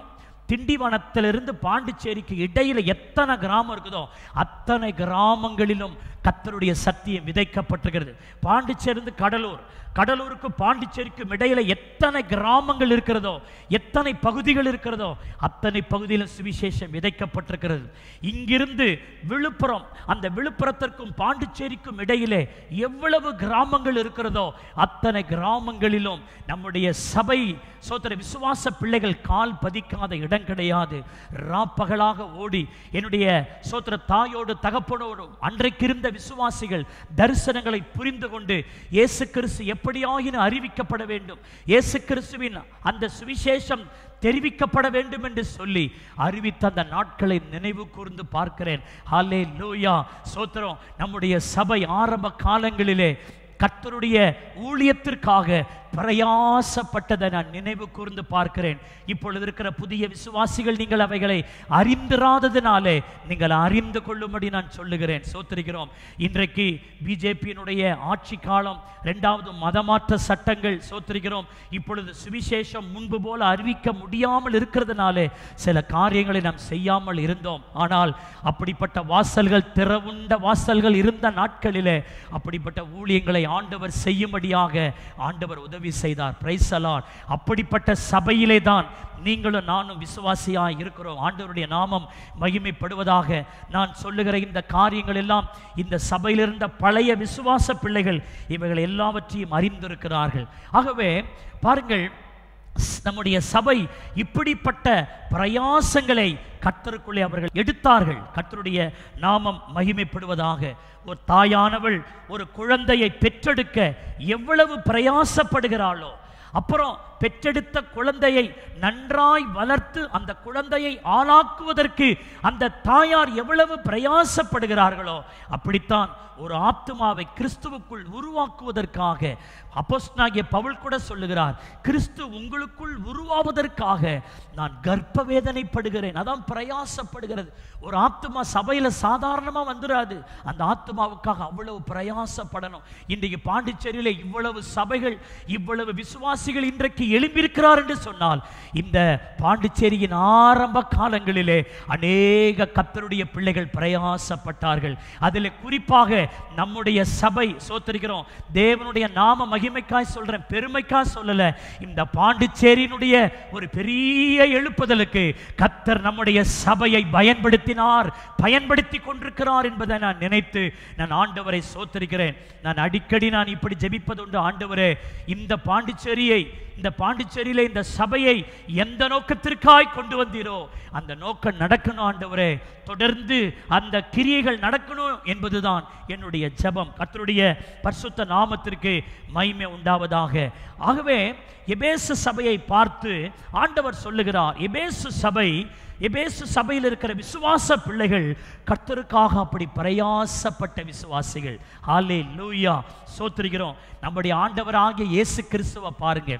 திண்டிவனத்திலிருந்து பாண்டிச்சேரிக்கு இடையில எத்தனை கிராமம் இருக்குதோ அத்தனை கிராமங்களிலும் கத்தருடைய சத்தியம் விதைக்கப்பட்டிருக்கிறது பாண்டிச்சேரிந்து கடலூர் கடலூருக்கு பாண்டிச்சேரிக்கும் இடையில எத்தனை கிராமங்கள் இருக்கிறதோ எத்தனை பகுதிகள் இருக்கிறதோ அத்தனை பகுதியிலும் சுவிசேஷம் விதைக்கப்பட்டிருக்கிறது இங்கிருந்து விழுப்புரம் அந்த விழுப்புரத்திற்கும் பாண்டிச்சேரிக்கும் இடையிலே எவ்வளவு கிராமங்கள் இருக்கிறதோ அத்தனை கிராமங்களிலும் நம்முடைய சபை சோதர விசுவாச பிள்ளைகள் கால் பதிக்காத இடம் கிடையாது ராப்பகலாக ஓடி என்னுடைய சோத்திர தாயோடு தகப்பனோடு அன்றைக்கு இருந்த விசுவாசிகள் தரிசனங்களை புரிந்து கொண்டு இயேசு கிறிஸ்து எப்படியாயினும் அறிவிக்கப்பட வேண்டும் இயேசு கிறிஸ்துவின் அந்த சுவிசேஷம் தெரிவிக்கப்பட வேண்டும் என்று சொல்லி அறிவித்த அந்த நாட்களை நினைவு கூர்ந்து பார்க்கிறேன் ஹாலே லூயா சோத்திரம் நம்முடைய சபை ஆரம்ப காலங்களிலே கர்த்தருடைய ஊழியத்திற்காக பிரயாசப்பட்டதை நான் நினைவு கூர்ந்து பார்க்கிறேன் இப்பொழுது இருக்கிற புதிய விசுவாசிகள் நீங்கள் அவைகளை அறிந்திராததினாலே நீங்கள் அறிந்து கொள்ளும்படி நான் சொல்லுகிறேன் சோத்திருக்கிறோம் இன்றைக்கு பிஜேபியினுடைய ஆட்சி காலம் இரண்டாவது மதமாற்ற சட்டங்கள் சோத்திருக்கிறோம் இப்பொழுது சுவிசேஷம் முன்பு போல அறிவிக்க முடியாமல் இருக்கிறதுனாலே சில காரியங்களை நாம் செய்யாமல் இருந்தோம் ஆனால் அப்படிப்பட்ட வாசல்கள் திறவுண்ட வாசல்கள் இருந்த நாட்களிலே அப்படிப்பட்ட ஊழியங்களை ஆண்டவர் செய்யும்படியாக ஆண்டவர் உதவி செய்தார் பிரைசலான் அப்படிப்பட்ட சபையிலே தான் நீங்களும் நானும் விசுவாசியாய் இருக்கிறோம் ஆண்டவருடைய நாமம் மகிமைப்படுவதாக நான் சொல்லுகிற இந்த காரியங்கள் எல்லாம் இந்த சபையில் இருந்த பழைய விசுவாச பிள்ளைகள் இவைகள் எல்லாவற்றையும் அறிந்திருக்கிறார்கள் ஆகவே பாருங்கள் ஸ்- நம்முடைய சபை இப்படிப்பட்ட பிரயாசங்களை கர்த்தருக்குள்ளே அவர்கள் எடுத்தார்கள் கர்த்தருடைய நாமம் மகிமைப்படுவதாக ஒரு தாயானவள் ஒரு குழந்தையை பெற்றெடுக்க எவ்வளவு பிரயாசப்படுகிறாளோ அப்புறம் பெற்றெடுத்த குழந்தையை நன்றாய் வளர்த்து அந்த குழந்தையை ஆளாக்குவதற்கு அந்த தாயார் எவ்வளவு பிரயாசப்படுகிறார்களோ அப்படித்தான் ஒரு ஆத்துமாவை கிறிஸ்துவுக்குள் உருவாக்குவதற்காக அப்போஸ்தலனாகிய பவுல் கூட சொல்லுகிறார் கிறிஸ்து உங்களுக்குள் உருவாவதற்காக நான் கர்ப்ப வேதனைப்படுகிறேன் அதான் பிரயாசப்படுகிறது ஒரு ஆத்துமா சபையில சாதாரணமா வந்துடாது அந்த ஆத்துமாவுக்காக அவ்வளவு பிரயாசப்படணும் இன்றைக்கு பாண்டிச்சேரியில இவ்வளவு சபைகள் இவ்வளவு விசுவாசிகள் இன்றைக்கு எழும்பியிருக்கிறார் என்று சொன்னால் இந்த பாண்டிச்சேரியின் ஆரம்ப காலங்களிலே அநேக கத்தருடைய பிள்ளைகள் பிரயாசப்பட்டார்கள் அதில் குறிப்பாக நம்முடைய சபை சோத்தரிக்கிறோம் தேவனுடைய நாம மகிமைக்காய் சொல்றேன் பெருமைக்காய் சொல்லல இந்த பாண்டிச்சேரியினுடைய ஒரு பெரிய எழுப்புதலுக்கு கத்தர் நம்முடைய சபையை பயன்படுத்தினார் பயன்படுத்தி கொண்டிருக்கிறார் என்பதை நான் நினைத்து நான் ஆண்டவரை சோத்தரிக்கிறேன் நான் அடிக்கடி நான் இப்படி ஜெபிப்பதுண்டு ஆண்டவரே இந்த பாண்டிச்சேரியை இந்த பாண்டிச்சேரியில இந்த சபையை எந்த நோக்கத்திற்காய் கொண்டு வந்தீரோ அந்த நோக்கம் நடக்கணும் ஆண்டவரே தொடர்ந்து அந்த கிரியைகள் நடக்கணும் என்பதுதான் என்னுடைய ஜெபம் கர்த்தருடைய பரிசுத்த நாமத்திற்கு மகிமை உண்டாவதாக ஆகவே எபேசு சபையை பார்த்து ஆண்டவர் சொல்லுகிறார் எபேசு சபை எபேசு சபையில் இருக்கிற விசுவாச பிள்ளைகள் கர்த்தருக்காக அப்படி பிரயாசப்பட்ட விசுவாசிகள் ஹாலே லூயா சோத்திருக்கிறோம் நம்முடைய ஆண்டவராகிய இயேசு கிறிஸ்துவை பாருங்க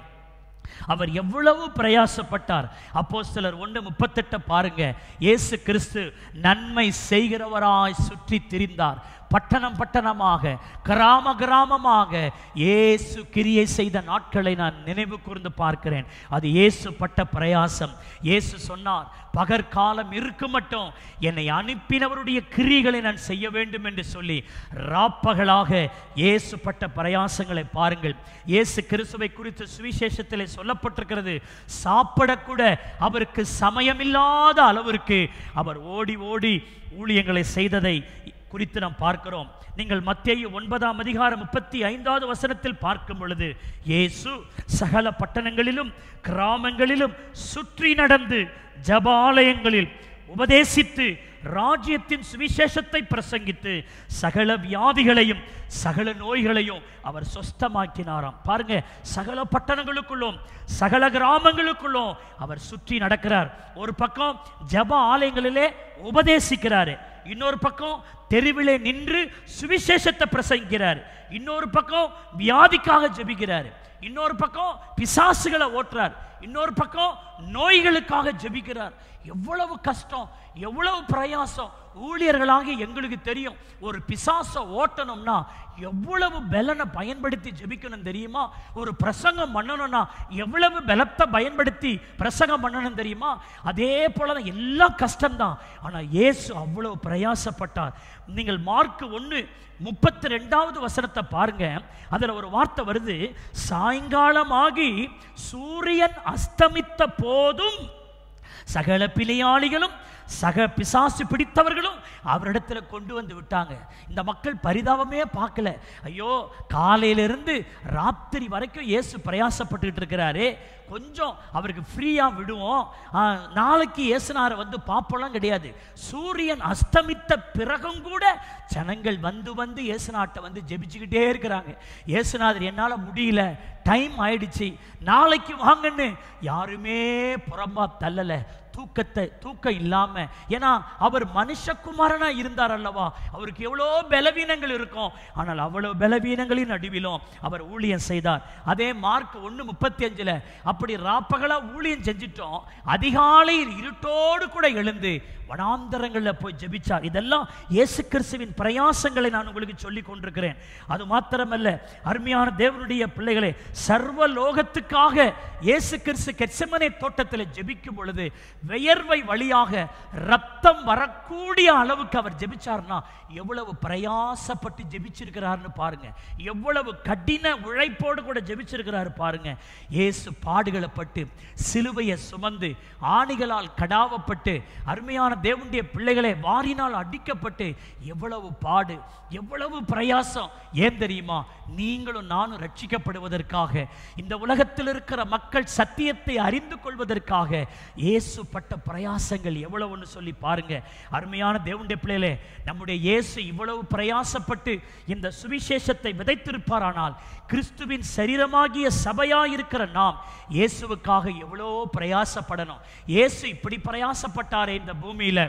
அவர் எவ்வளவு பிரயாசப்பட்டார் அப்போஸ்தலர் ஒன்று முப்பத்தெட்ட பாருங்க இயேசு கிறிஸ்து நன்மை செய்கிறவராய் சுற்றி திரிந்தார் பட்டணம் பட்டணமாக கிராம கிராமமாக இயேசு கிரியை செய்த நாட்களை நான் நினைவு கூர்ந்து பார்க்கிறேன் அது இயேசு பட்ட பிரயாசம் இயேசு சொன்னார் பகற்காலம் இருக்கு மட்டும் என்னை அனுப்பினவருடைய கிரியைகளை நான் செய்ய வேண்டும் என்று சொல்லி ராப்பகலாக இயேசு பட்ட பிரயாசங்களை பாருங்கள் இயேசு கிறிஸ்துவை குறித்து சுவிசேஷத்திலே சொல்லப்பட்டிருக்கிறது சாப்பிடக்கூட அவருக்கு சமயமில்லாத அளவிற்கு அவர் ஓடி ஓடி ஊழியங்களை செய்ததை குறித்து நாம் பார்க்கிறோம் நீங்கள் மத்தேயு ஒன்பதாம் அதிகாரம் முப்பத்தி ஐந்தாவது வசனத்தில் பார்க்கும் பொழுது இயேசு சகல பட்டணங்களிலும் கிராமங்களிலும் சுற்றி நடந்து ஜபாலயங்களில் உபதேசித்து ராஜ்யத்தின் சுவிசேஷத்தை பிரசங்கித்து சகல வியாதிகளையும் சகல நோய்களையும் அவர் சொஸ்தமாக்கினாராம் பாருங்க சகல பட்டணங்களுக்குள்ளும் சகல கிராமங்களுக்குள்ளும் அவர் சுற்றி நடக்கிறார் ஒரு பக்கம் ஜப ஆலயங்களிலே உபதேசிக்கிறாரு இன்னொரு பக்கம் தெருவிலே நின்று சுவிசேஷத்தை பிரசங்கிக்கிறார் இன்னொரு பக்கம் வியாதிக்காக ஜெபிக்கிறார் இன்னொரு பக்கம் பிசாசுகளை ஓட்டுறார் இன்னொரு பக்கம் நோய்களுக்காக ஜெபிக்கிறார் எவ்வளவு கஷ்டம் எவ்வளவு பிரயாசம் ஊழியர்களாகி எங்களுக்கு தெரியும் ஒரு பிசாசை ஓட்டணும்னா எவ்வளவு பலனை பயன்படுத்தி ஜெபிக்கணும் தெரியுமா ஒரு பிரசங்கம் பண்ணணும்னா எவ்வளவு பலத்தை பயன்படுத்தி பிரசங்கம் பண்ணணும் தெரியுமா அதே போல தான் எல்லாம் கஷ்டம்தான் ஆனால் இயேசு அவ்வளவு பிரயாசப்பட்டார் நீங்கள் மார்க் ஒன்று முப்பத்தி ரெண்டாவது வசனத்தை பாருங்க அதில் ஒரு வார்த்தை வருது சாயங்காலமாகி சூரியன் அஸ்தமித்த போதும் சகல பிழையாளிகளும் சக பிசாசு பிடித்தவர்களும் அவரிடத்துல கொண்டு வந்து விட்டாங்க இந்த மக்கள் பரிதாபமே பார்க்கல ஐயோ காலையிலிருந்து ராத்திரி வரைக்கும் இயேசு பிரயாசப்பட்டுக்கிட்டு இருக்கிறாரு கொஞ்சம் அவருக்கு ஃப்ரீயாக விடுவோம் ஆ, நாளைக்கு இயேசுனாரை வந்து பார்ப்போம்லாம் கிடையாது சூரியன் அஸ்தமித்த பிறகும் கூட ஜனங்கள் வந்து வந்து இயேசுநாட்டை வந்து ஜெபிச்சுக்கிட்டே இருக்கிறாங்க இயேசுநாதர் என்னால் முடியல டைம் ஆயிடுச்சு நாளைக்கு வாங்கன்னு யாருமே புறம்பா தள்ளல தூக்கத்தை தூக்கம் இல்லாம ஏன்னா அவர் மனுஷகுமாரனா இருந்தார் அல்லவா அவருக்கு எவ்வளோ பலவீனங்கள் இருக்கும் ஆனால் அவ்வளவு பலவீனங்களின் நடுவிலும் அவர் ஊழியம் செய்தார் அதே மார்க் ஒன்று முப்பத்தி அஞ்சுல அப்படி ராப்பகலா ஊழியம் செஞ்சிட்டோம் அதிகாலையில் இருட்டோடு கூட எழுந்து வனாந்தரங்களில் போய் ஜெபிச்சார் இதெல்லாம் இயேசு கிறிஸ்துவின் பிரயாசங்களை நான் உங்களுக்கு சொல்லி கொண்டிருக்கிறேன் அது மாத்திரமல்ல அருமையான தேவனுடைய பிள்ளைகளே சர்வ லோகத்துக்காக இயேசு கிறிஸ்து கெட்சமனே தோட்டத்தில் ஜெபிக்கும் பொழுது வியர்வை வழியாக ரத்தம் வரக்கூடிய அளவுக்கு அவர் ஜெபிச்சார்னா எவ்வளவு பிரயாசப்பட்டு ஜெபிச்சிருக்கிறாருன்னு பாருங்க எவ்வளவு கடின உழைப்போடு கூட ஜெபிச்சிருக்கிறாரு பாருங்க இயேசு பாடுகளை பட்டு சிலுவையை சுமந்து ஆணிகளால் கடாவப்பட்டு அருமையான தேவனுடைய பிள்ளைகளை வாரினால் அடிக்கப்பட்டு எவ்வளவு பாடு எவ்வளவு பிரயாசம் ஏன் தெரியுமா நீங்களும் நானும் ரட்சிக்கப்படுவதற்காக இந்த உலகத்தில் இருக்கிற மக்கள் சத்தியத்தை அறிந்து கொள்வதற்காக இயேசு பட்ட பிரயாசங்கள் எவ்வளவுன்னு சொல்லி பாருங்க அருமையான தேவனுடைய பிள்ளைகளே நம்முடைய இயேசு இவ்வளவு பிரயாசப்பட்டு இந்த சுவிசேஷத்தை விதைத்திருப்பாரானால் கிறிஸ்துவின் சரீரமாகிய சபையாயிருக்கிற நாம் இயேசுவுக்காக எவ்வளோ பிரயாசப்படணும் இயேசு இப்படி பிரயாசப்பட்டாரே இந்த பூமியில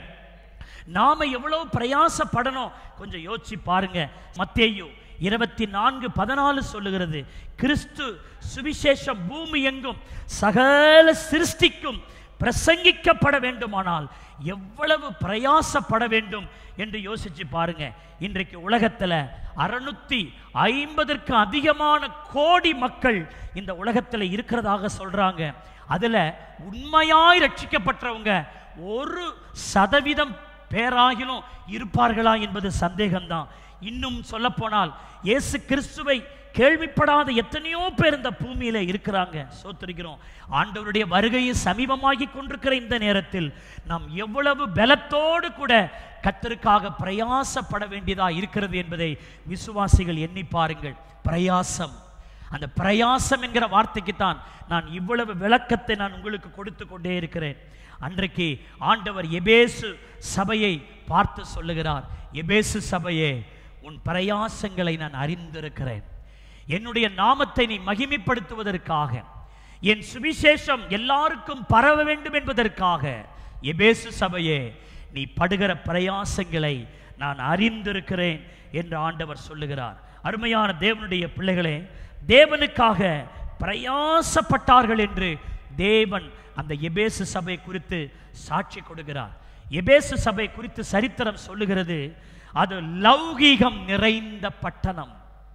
நாம எவ்வளவு பிரயாசப்படணும் கொஞ்சம் யோசிச்சு பாருங்க மத்தேயு இருபத்தி நான்கு பதினாலு சொல்லுகிறது கிறிஸ்து சுவிசேஷம் பூமி எங்கும் சகல சிருஷ்டிக்கும் பிரசங்கிக்கப்பட வேண்டுமானால் எவ்வளவு பிரயாசப்பட வேண்டும் என்று யோசிச்சு பாருங்க இன்றைக்கு உலகத்துல அறுநூத்தி ஐம்பதற்கு அதிகமான கோடி மக்கள் இந்த உலகத்துல இருக்கிறதாக சொல்றாங்க அதுல உண்மையாய் ரட்சிக்கப்பட்டவங்க ஒரு சதவீதம் பேராகிலும் இருப்பார்களா என்பது சந்தேகம்தான் இன்னும் சொல்லப்போனால் இயேசு கிறிஸ்துவை கேள்விப்படாத எத்தனையோ பேர் இந்த பூமியில இருக்கிறாங்க சோத்திருக்கிறோம் ஆண்டவருடைய வருகையை சமீபமாகி கொண்டிருக்கிற இந்த நேரத்தில் நாம் எவ்வளவு பலத்தோடு கூட கத்தருக்காக பிரயாசப்பட வேண்டியதா இருக்கிறது என்பதை விசுவாசிகள் எண்ணி பாருங்கள் பிரயாசம் அந்த பிரயாசம் என்கிற வார்த்தைக்கு தான் நான் இவ்வளவு விளக்கத்தை நான் உங்களுக்கு கொடுத்து கொண்டே இருக்கிறேன் அன்றைக்கு ஆண்டவர் எபேசு சபையை பார்த்து சொல்லுகிறார் எபேசு சபையே உன் பிரயாசங்களை நான் அறிந்திருக்கிறேன் என்னுடைய நாமத்தை நீ மகிமைப்படுத்துவதற்காக என் சுவிசேஷம் எல்லாருக்கும் பரவ வேண்டும் என்பதற்காக எபேசு சபையே நீ படுகிற பிரயாசங்களை நான் அறிந்திருக்கிறேன் என்று ஆண்டவர் சொல்லுகிறார் அருமையான தேவனுடைய பிள்ளைகளே தேவனுக்காக பிரயாசப்பட்டார்கள் என்று தேவன் அந்த எபேசு சபை குறித்து சாட்சி கொடுக்கிறார் எபேசு சபை குறித்து சரித்திரம் சொல்லுகிறது அது லௌகீகம் நிறைந்த பட்டணம்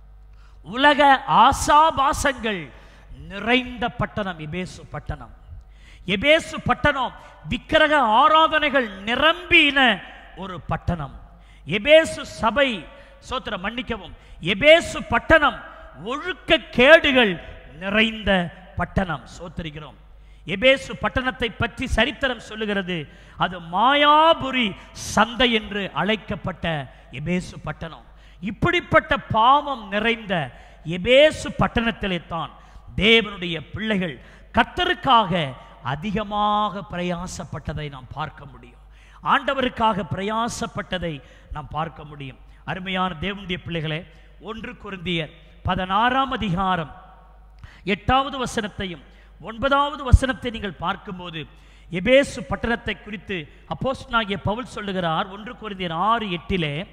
உலக ஆசாபாசங்கள் நிறைந்த பட்டணம் எபேசு பட்டணம் எபேசு பட்டணம் விக்கிரக ஆராதனைகள் நிரம்பின ஒரு பட்டணம் எபேசு சபை சோத்திரம் மன்னிக்கவும் எபேசு பட்டணம் ஒழுக்க கேடுகள் நிறைந்த பட்டணம் சோத்திரிக்கிறோம் எபேசு பட்டணத்தை பற்றி சரித்திரம் சொல்லுகிறது அது மாயாபுரி சந்தை என்று அழைக்கப்பட்ட எபேசு பட்டணம் இப்படிப்பட்ட பாவம் நிறைந்த எபேசு பட்டணத்திலே தான் தேவனுடைய பிள்ளைகள் கர்த்தருக்காக அதிகமாக பிரயாசப்பட்டதை நாம் பார்க்க முடியும் ஆண்டவருக்காக பிரயாசப்பட்டதை நாம் பார்க்க முடியும் அருமையான தேவனுடைய பிள்ளைகளே ஒன்று குருந்தியர் பதினாறாம் அதிகாரம் எட்டாவது வசனத்தையும் ஒன்பதாவது வசனத்தை நீங்கள் பார்க்கும்போது எபேசு பட்டணத்தை குறித்து அப்போஸ்தலனாகிய பவுல் சொல்லுகிறார் ஒன்று குருந்தியர் ஆறு எட்டிலே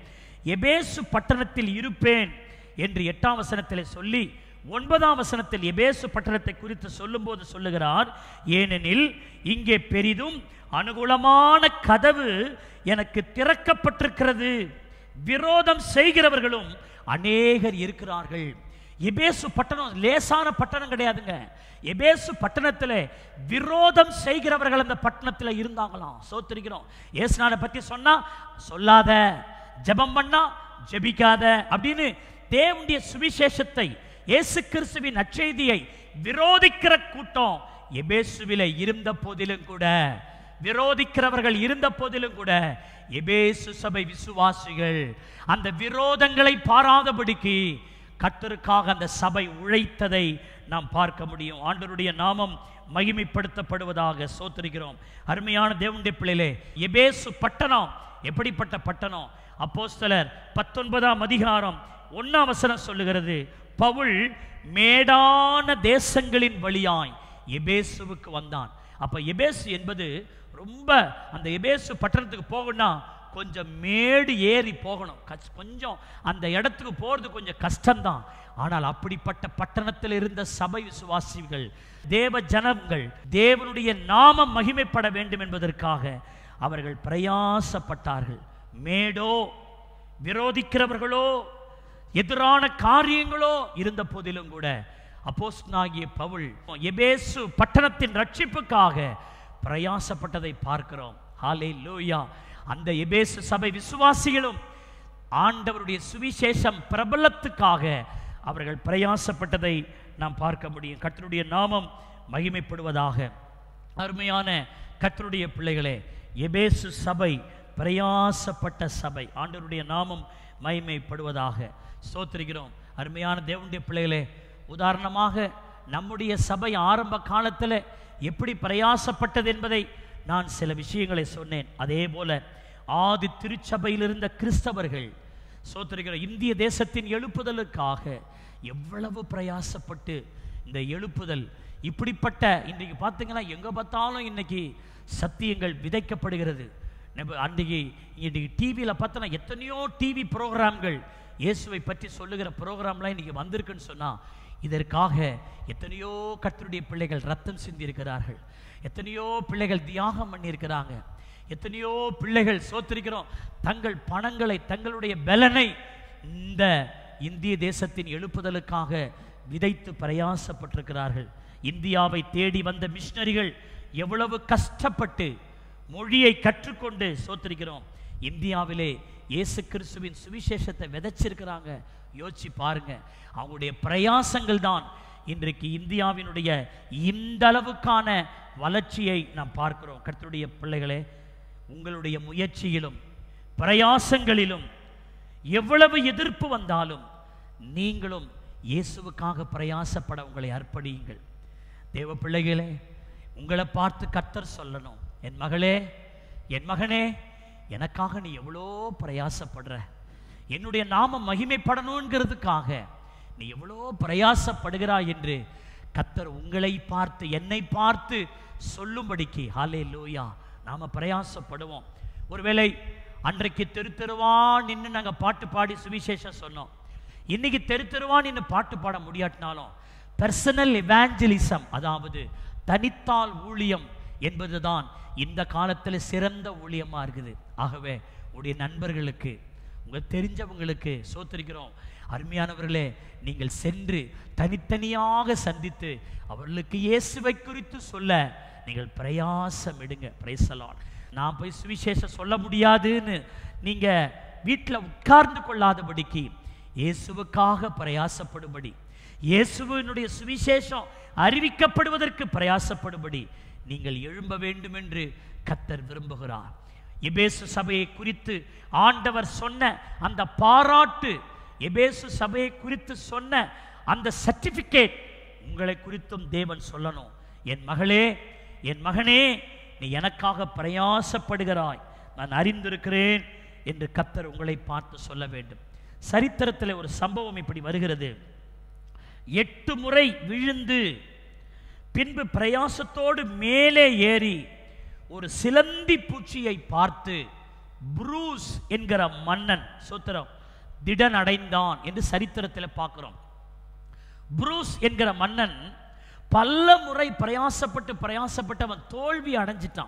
எபேசு பட்டணத்தில் இருப்பேன் என்று எட்டாம் வசனத்தில் சொல்லி ஒன்பதாம் வசனத்தில் எபேசு பட்டணத்தை குறித்து சொல்லும்போது சொல்லுகிறார் ஏனெனில் இங்கே பெரிதும் அனுகூலமான கதவு எனக்கு திறக்கப்பட்டிருக்கிறது விரோதம் செய்கிறவர்களும் அநேகர் இருக்கிறார்கள் எபேசு பட்டணம் லேசான பட்டணம் கிடையாதுங்க எபேசு பட்டணத்தில் விரோதம் செய்கிறவர்கள் அந்த பட்டணத்தில் இருந்தாங்களாம் சோத்திருக்கிறோம் ஏசுநானை பற்றி சொன்னா சொல்லாத ஜெபம் பண்ணா ஜெபிக்காத அப்படின்னு தேவனுடைய சுவிசேஷத்தை இயேசு கிறிஸ்துவின் நற்செய்தியை விரோதிக்கிற கூட்டம் எபேசுவிலே இருந்த போதிலும் கூட விரோதிக்கிறவர்கள் இருந்த போதிலும் கூட எபேசு சபை விசுவாசிகள் அந்த விரோதங்களை பாராதபடிக்கு கர்த்தருக்காக அந்த சபை உழைத்ததை நாம் பார்க்க முடியும் ஆண்டவருடைய நாமம் மகிமைப்படுத்தப்படுவதாக சோத்திருக்கிறோம் அருமையான தேவனுடைய பிள்ளையிலே எபேசு பட்டணம் எப்படிப்பட்ட பட்டணம் அப்போஸ்தலர் பத்தொன்பதாம் அதிகாரம் ஒன்னாம் வசனம் சொல்லுகிறது பவுல் மேடான தேசங்களின் வழியாய் எபேசுவுக்கு வந்தான் அப்ப எபேசு என்பது ரொம்ப அந்த எபேசு பட்டணத்துக்கு போகணும்னா கொஞ்சம் மேடு ஏறி போகணும் கச்- கொஞ்சம் அந்த இடத்துக்கு போறது கொஞ்சம் கஷ்டம்தான் ஆனால் அப்படிப்பட்ட பட்டணத்தில் இருந்த சபை விசுவாசிகள் தேவ ஜனங்கள் தேவனுடைய நாமம் மகிமைப்பட வேண்டும் என்பதற்காக அவர்கள் பிரயாசப்பட்டார்கள் மேடோ விரோதிக்கிறவர்களோ எதிரான காரியங்களோ இருந்த போதிலும் கூட அப்போஸ்தலனாகிய பவுல் எபேசு பட்டணத்தின் ரட்சிப்புக்காக பிரயாசப்பட்டதை பார்க்கிறோம் ஹாலே லூயா அந்த எபேசு சபை விசுவாசிகளும் ஆண்டவருடைய சுவிசேஷம் பிரபலத்துக்காக அவர்கள் பிரயாசப்பட்டதை நாம் பார்க்க முடியும் கர்த்தருடைய நாமம் மகிமைப்படுவதாக அருமையான கர்த்தருடைய பிள்ளைகளே எபேசு சபை பிரயாசப்பட்ட சபை ஆண்டவருடைய நாமம் மகிமைப்படுவதாக ஸ்தோத்திரிக்கிறோம் அருமையான தேவனுடைய பிள்ளைகளே உதாரணமாக நம்முடைய சபை ஆரம்ப காலத்தில் எப்படி பிரயாசப்பட்டது என்பதை நான் சில விஷயங்களை சொன்னேன் அதே போல ஆதி திருச்சபையில் இருந்த கிறிஸ்தவர்கள் சோத்திருக்கிற இந்திய தேசத்தின் எழுப்புதலுக்காக எவ்வளவு பிரயாசப்பட்டு இந்த எழுப்புதல் இப்படிப்பட்ட இன்றைக்கு பார்த்தீங்கன்னா எங்கே பார்த்தாலும் இன்னைக்கு சத்தியங்கள் விதைக்கப்படுகிறது நம்ம அன்றைக்கு இன்றைக்கி டிவியில் பார்த்தோன்னா எத்தனையோ டிவி ப்ரோக்ராம்கள் இயேசுவை பற்றி சொல்லுகிற ப்ரோக்ராம்லாம் இன்னைக்கு வந்திருக்குன்னு சொன்னால் இதற்காக எத்தனையோ கர்த்தருடைய பிள்ளைகள் ரத்தம் சிந்தியிருக்கிறார்கள் எத்தனையோ பிள்ளைகள் தியாகம் பண்ணியிருக்கிறாங்க எத்தனையோ பிள்ளைகள் சோத்திருக்கிறோம் தங்கள் பணங்களை தங்களுடைய பலனை இந்த இந்திய தேசத்தின் எழுப்புதலுக்காக விதைத்து பிரயாசப்பட்டிருக்கிறார்கள் இந்தியாவை தேடி வந்த மிஷனரிகள் எவ்வளவு கஷ்டப்பட்டு மொழியை கற்றுக்கொண்டு சோத்திருக்கிறோம் இந்தியாவிலே இயேசு கிறிஸ்துவின் சுவிசேஷத்தை விதைச்சிருக்கிறாங்க யோசிச்சு பாருங்க அவங்களுடைய பிரயாசங்கள் தான் இன்றைக்கு இந்தியாவினுடைய இந்த அளவுக்கான வளர்ச்சியை நாம் பார்க்கிறோம் கர்த்தருடைய பிள்ளைகளே உங்களுடைய முயற்சியிலும் பிரயாசங்களிலும் எவ்வளவு எதிர்ப்பு வந்தாலும் நீங்களும் இயேசுவுக்காக பிரயாசப்பட உங்களை அர்ப்பணியுங்கள் தேவ பிள்ளைகளே உங்களை பார்த்து கர்த்தர் சொல்லணும் என் மகளே என் மகனே எனக்காக நீ எவ்வளோ பிரயாசப்படுற என்னுடைய நாமம் மகிமைப்படணுங்கிறதுக்காக நீ எவ்வளோ பிரயாசப்படுகிறாய் என்று கர்த்தர் உங்களை பார்த்து என்னை பார்த்து சொல்லும்படிக்கு ஹாலே லூயா நாம பிரயாசப்படுவோம் ஒருவேளை அன்றைக்கு தெரு தெருவா நின்று நாங்கள் பாட்டு பாடி சுவிசேஷம் சொன்னோம் இன்னைக்கு தெரு தெருவா நின்று பாட்டு பாட முடியாட்டினாலும் பர்சனல் எவாஞ்சலிசம் அதாவது தனித்தால் ஊழியம் என்பதுதான் இந்த காலத்தில் சிறந்த ஊழியமா இருக்குது ஆகவே உடைய நண்பர்களுக்கு உங்கள் தெரிஞ்சவங்களுக்கு சோத்திருக்கிறோம் அருமையானவர்களே நீங்கள் சென்று தனித்தனியாக சந்தித்து அவர்களுக்கு இயேசுவை குறித்து சொல்ல நீங்கள் பிரயாசம் எடுங்க பிரைசலான் நான் போய் சுவிசேஷம் சொல்ல முடியாதுன்னு நீங்க வீட்டில் உட்கார்ந்து கொள்ளாதபடிக்கு இயேசுவுக்காக பிரயாசப்படும்படி இயேசுவினுடைய சுவிசேஷம் அறிவிக்கப்படுவதற்கு பிரயாசப்படும்படி நீங்கள் எழும்ப வேண்டும் என்று கத்தர் விரும்புகிறார் எபேசு சபையை குறித்து ஆண்டவர் சொன்ன அந்த பாராட்டு எபேசு சபையை குறித்து சொன்ன அந்த சர்டிபிகேட் உங்களை குறித்தும் தேவன் சொல்லணும் என் மகளே என் மகனே நீ எனக்காக பிரயாசப்படுகிறாய் நான் அறிந்திருக்கிறேன் என்று கத்தர் உங்களை பார்த்து சொல்ல வேண்டும் சரித்திரத்தில் ஒரு சம்பவம் இப்படி வருகிறது எட்டு முறை விழுந்து பின்பு பிரயாசத்தோடு மேலே ஏறி ஒரு சிலந்தி பூச்சியை பார்த்து புரூஸ் என்கிற மன்னன் சோத்திரம் திடன் அடைந்தான் என்று சரித்திரத்தில் பார்க்கிறோம் புரூஸ் என்கிற மன்னன் பல முறை பிரயாசப்பட்டு பிரயாசப்பட்டு அவன் தோல்வி அடைஞ்சிட்டான்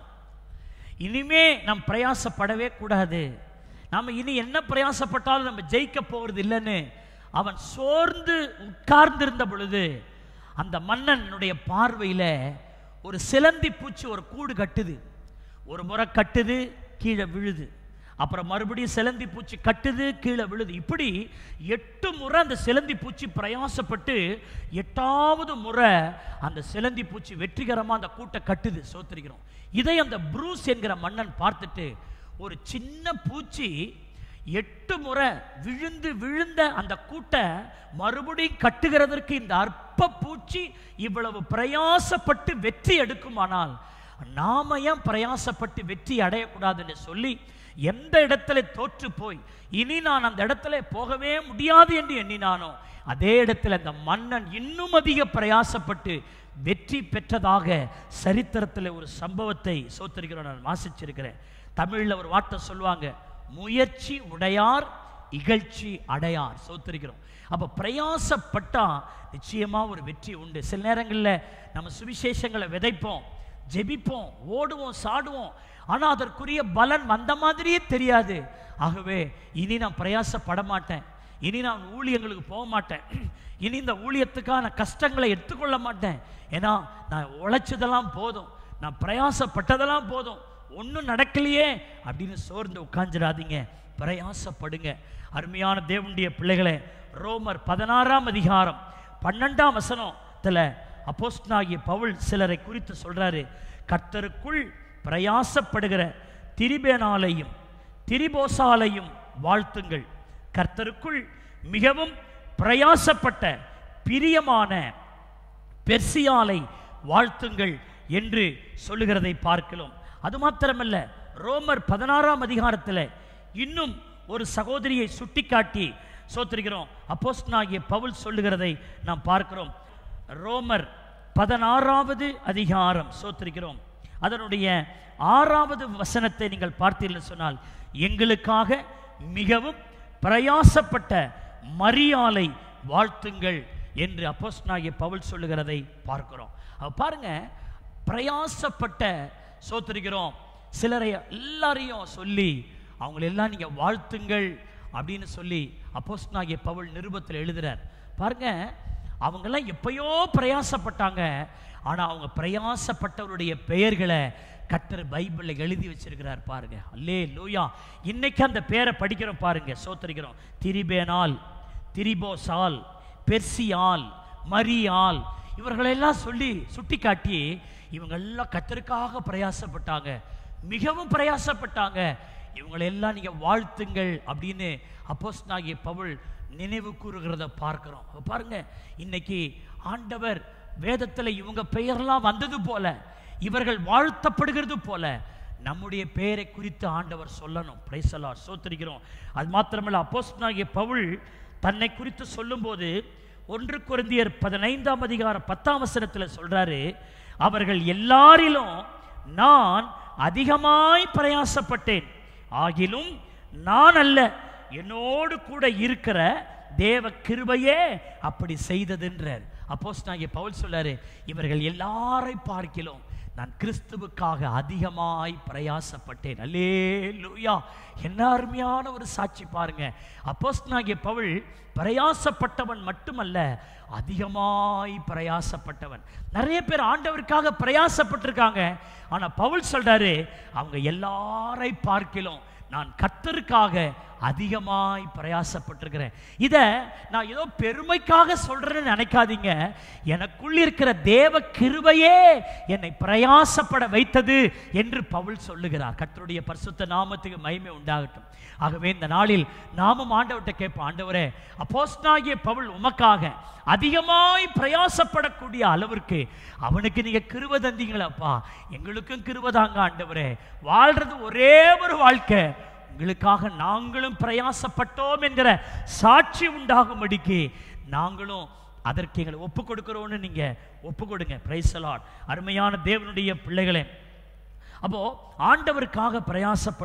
இனிமே நாம் பிரயாசப்படவே கூடாது நாம இனி என்ன பிரயாசப்பட்டாலும் நம்ம ஜெயிக்க போகிறது இல்லைன்னு அவன் சோர்ந்து உட்கார்ந்திருந்த பொழுது அந்த மன்னனுடைய பார்வையில ஒரு சிலந்தி பூச்சி ஒரு கூடு கட்டுது ஒரு முறை கட்டுது கீழே விழுது அப்புறம் மறுபடியும் சிலந்தி பூச்சி கட்டுது கீழே விழுது இப்படி எட்டு முறை அந்த சிலந்தி பூச்சி பிரயாசப்பட்டு எட்டாவது முறை அந்த சிலந்தி பூச்சி வெற்றிகரமாக அந்த கூட்டை கட்டுது சோத்திருக்கிறோம் இதை அந்த ப்ரூஸ் என்கிற மன்னன் பார்த்துட்டு ஒரு சின்ன பூச்சி எட்டு முறை விழுந்து விழுந்த அந்த கூட்டை மறுபடியும் கட்டுகிறதற்கு இந்த அற்ப பூச்சி இவ்வளவு பிரயாசப்பட்டு வெற்றி எடுக்குமானால் நாம ஏன் பிரயாசப்பட்டு வெற்றி அடையக்கூடாதுன்னு சொல்லி எந்த இடத்துல தோற்று போய் இனி நான் அந்த இடத்துல போகவே முடியாது என்று எண்ணினானோ அதே இடத்துல அந்த மன்னன் இன்னும் அதிக பிரயாசப்பட்டு வெற்றி பெற்றதாக சரித்திரத்தில் ஒரு சம்பவத்தை சோத்தரிக்கிறோம் நான் வாசிச்சிருக்கிறேன் தமிழில் ஒரு வார்த்தை சொல்லுவாங்க முயற்சி உடையார் இகழ்ச்சி அடையார் சோத்திருக்கிறோம் அப்போ பிரயாசப்பட்டா நிச்சயமா ஒரு வெற்றி உண்டு சில நேரங்களில் நம்ம சுவிசேஷங்களை விதைப்போம் ஜெபிப்போம் ஓடுவோம் சாடுவோம் ஆனால் அதற்குரிய பலன் வந்த மாதிரியே தெரியாது ஆகவே இனி நான் பிரயாசப்பட மாட்டேன் இனி நான் ஊழியங்களுக்கு போக மாட்டேன் இனி இந்த ஊழியத்துக்கான கஷ்டங்களை எடுத்துக்கொள்ள மாட்டேன் ஏன்னா நான் உழைச்சதெல்லாம் போதும் நான் பிரயாசப்பட்டதெல்லாம் போதும் ஒன்றும் நடக்கலையே அப்படின்னு சோர்ந்து உட்காந்துடாதீங்க பிரயாசப்படுங்க அருமையான தேவனுடைய பிள்ளைகளே ரோமர் பதினாறாம் அதிகாரம் பன்னெண்டாம் வசனத்தில் அப்போஸ்டனாகிய பவுல் சிலரை குறித்து சொல்றாரு கர்த்தருக்குள் பிரயாசப்படுகிற திரிபேனாலையும் திரிபோசாலையும் வாழ்த்துங்கள் கர்த்தருக்குள் மிகவும் பிரயாசப்பட்ட பிரியமான பெர்சியாலை வாழ்த்துங்கள் என்று சொல்லுகிறதை பார்க்கிறோம் அது மாத்திரமல்ல ரோமர் பதினாறாம் அதிகாரத்தில் இன்னும் ஒரு சகோதரியை சுட்டிக்காட்டி சோத்திருக்கிறோம் அப்போஸ்தலனாகிய பவுல் சொல்லுகிறதை நாம் பார்க்கிறோம் ரோமர் பதினாறாவது அதிகாரம் சோத்திருக்கிறோம் அதனுடைய ஆறாவது வசனத்தை நீங்கள் பார்த்தீர்கள் சொன்னால் எங்களுக்காக மிகவும் பிரயாசப்பட்ட மரியாலை வாழ்த்துங்கள் என்று அப்போஸ்தலனாகிய பவுல் சொல்லுகிறதை பார்க்கிறோம் அப்ப பாருங்க பிரயாசப்பட்ட சோத்திருக்கிறோம் சிலரை எல்லாரையும் சொல்லி அவங்களெல்லாம் நீங்க வாழ்த்துங்கள் அப்படின்னு சொல்லி அப்போஸ்தலனாகிய பவுல் நிருபத்தில் எழுதுறார் பாருங்க அவங்கெல்லாம் எப்பயோ பிரயாசப்பட்டாங்க ஆனா அவங்க பிரயாசப்பட்டவருடைய பெயர்களை கர்த்தர் பைபிளில் எழுதி வச்சிருக்கிறார் பாருங்க அல்லே லூயா இன்னைக்கு அந்த பேரை படிக்கிறோம் பாருங்க சோத்தரிக்கிறோம் திரிபேனால் திரிபோசால் பெர்சியால் மரியால் இவர்களெல்லாம் சொல்லி சுட்டி காட்டி இவங்கெல்லாம் கத்தருக்காக பிரயாசப்பட்டாங்க மிகவும் பிரயாசப்பட்டாங்க இவங்களெல்லாம் நீங்க வாழ்த்துங்கள் அப்படின்னு அப்போஸ்தலனாகிய பவுல் நினைவு கூறுகிறத பார்க்கிறோம் அப்ப பாருங்க இன்னைக்கு ஆண்டவர் வேதத்துல இவங்க பெயர்லாம் வந்தது போல இவர்கள் வாழ்த்தப்படுகிறது போல நம்முடைய பெயரை குறித்து ஆண்டவர் சொல்லணும் பிரைசலா சோத்திரிக்கிறோம் அது மாத்திரமல்ல அப்போஸ்தலனாகிய பவுல் தன்னை குறித்து சொல்லும்போது ஒன்று குருந்தியர் பதினைந்தாம் அதிகாரம் பத்தாம் வசனத்தில் சொல்றாரு அவர்கள் எல்லாரிலும் நான் அதிகமாய் பிரயாசப்பட்டேன் ஆகிலும் நான் அல்ல என்னோடு கூட இருக்கிற தேவ கிருபையே அப்படி செய்ததுன்றார் அப்போஸ்தலனாகிய பவுல் சொல்றாரு இவர்கள் எல்லாரை பார்க்கிலும் நான் கிறிஸ்துவுக்காக அதிகமாய் பிரயாசப்பட்டேன் அல்லே லூயா என்ன அருமையான ஒரு சாட்சி பாருங்க அப்போஸ்தலனாகிய பவுல் பிரயாசப்பட்டவன் மட்டுமல்ல அதிகமாய் பிரயாசப்பட்டவன் நிறைய பேர் ஆண்டவருக்காக பிரயாசப்பட்டிருக்காங்க ஆனா பவுல் சொல்றாரு அவங்க எல்லாரை பார்க்கிலும் நான் கர்த்தருக்காக அதிகமாய் பிரயாசப்பட்டிருக்கிறேன் இதை நான் ஏதோ பெருமைக்காக சொல்றேன்னு நினைக்காதீங்க எனக்குள் இருக்கிற தேவ கிருபையே என்னை பிரயாசப்பட வைத்தது என்று பவுல் சொல்லுகிறார் கர்த்தருடைய பரிசுத்த நாமத்துக்கு மகிமை உண்டாகட்டும் ஆகவே இந்த நாளில் நாமும் ஆண்டவர்கிட்ட கேட்போம் ஆண்டவரே அப்போஸ்தலனாகிய பவுல் உமக்காக அதிகமாய் பிரயாசப்படக்கூடிய அளவிற்கு அவனுக்கு நீங்க கிருப தந்தீங்களப்பா எங்களுக்கும் கிருப தாங்க ஆண்டவரே வாழ்றது ஒரே ஒரு வாழ்க்கை உங்களுக்காக நாங்களும் பிரயாசப்பட்டோம் என்கிற சாட்சி உண்டாகும்படிக்கு நாங்களும் அதற்கு எங்களை ஒப்பு கொடுக்கிறோன்னு நீங்க ஒப்பு கொடுங்க பிரைசலாட் அருமையான தேவனுடைய பிள்ளைகளே அப்போ ஆண்டவருக்காக பிரயாசப்படுது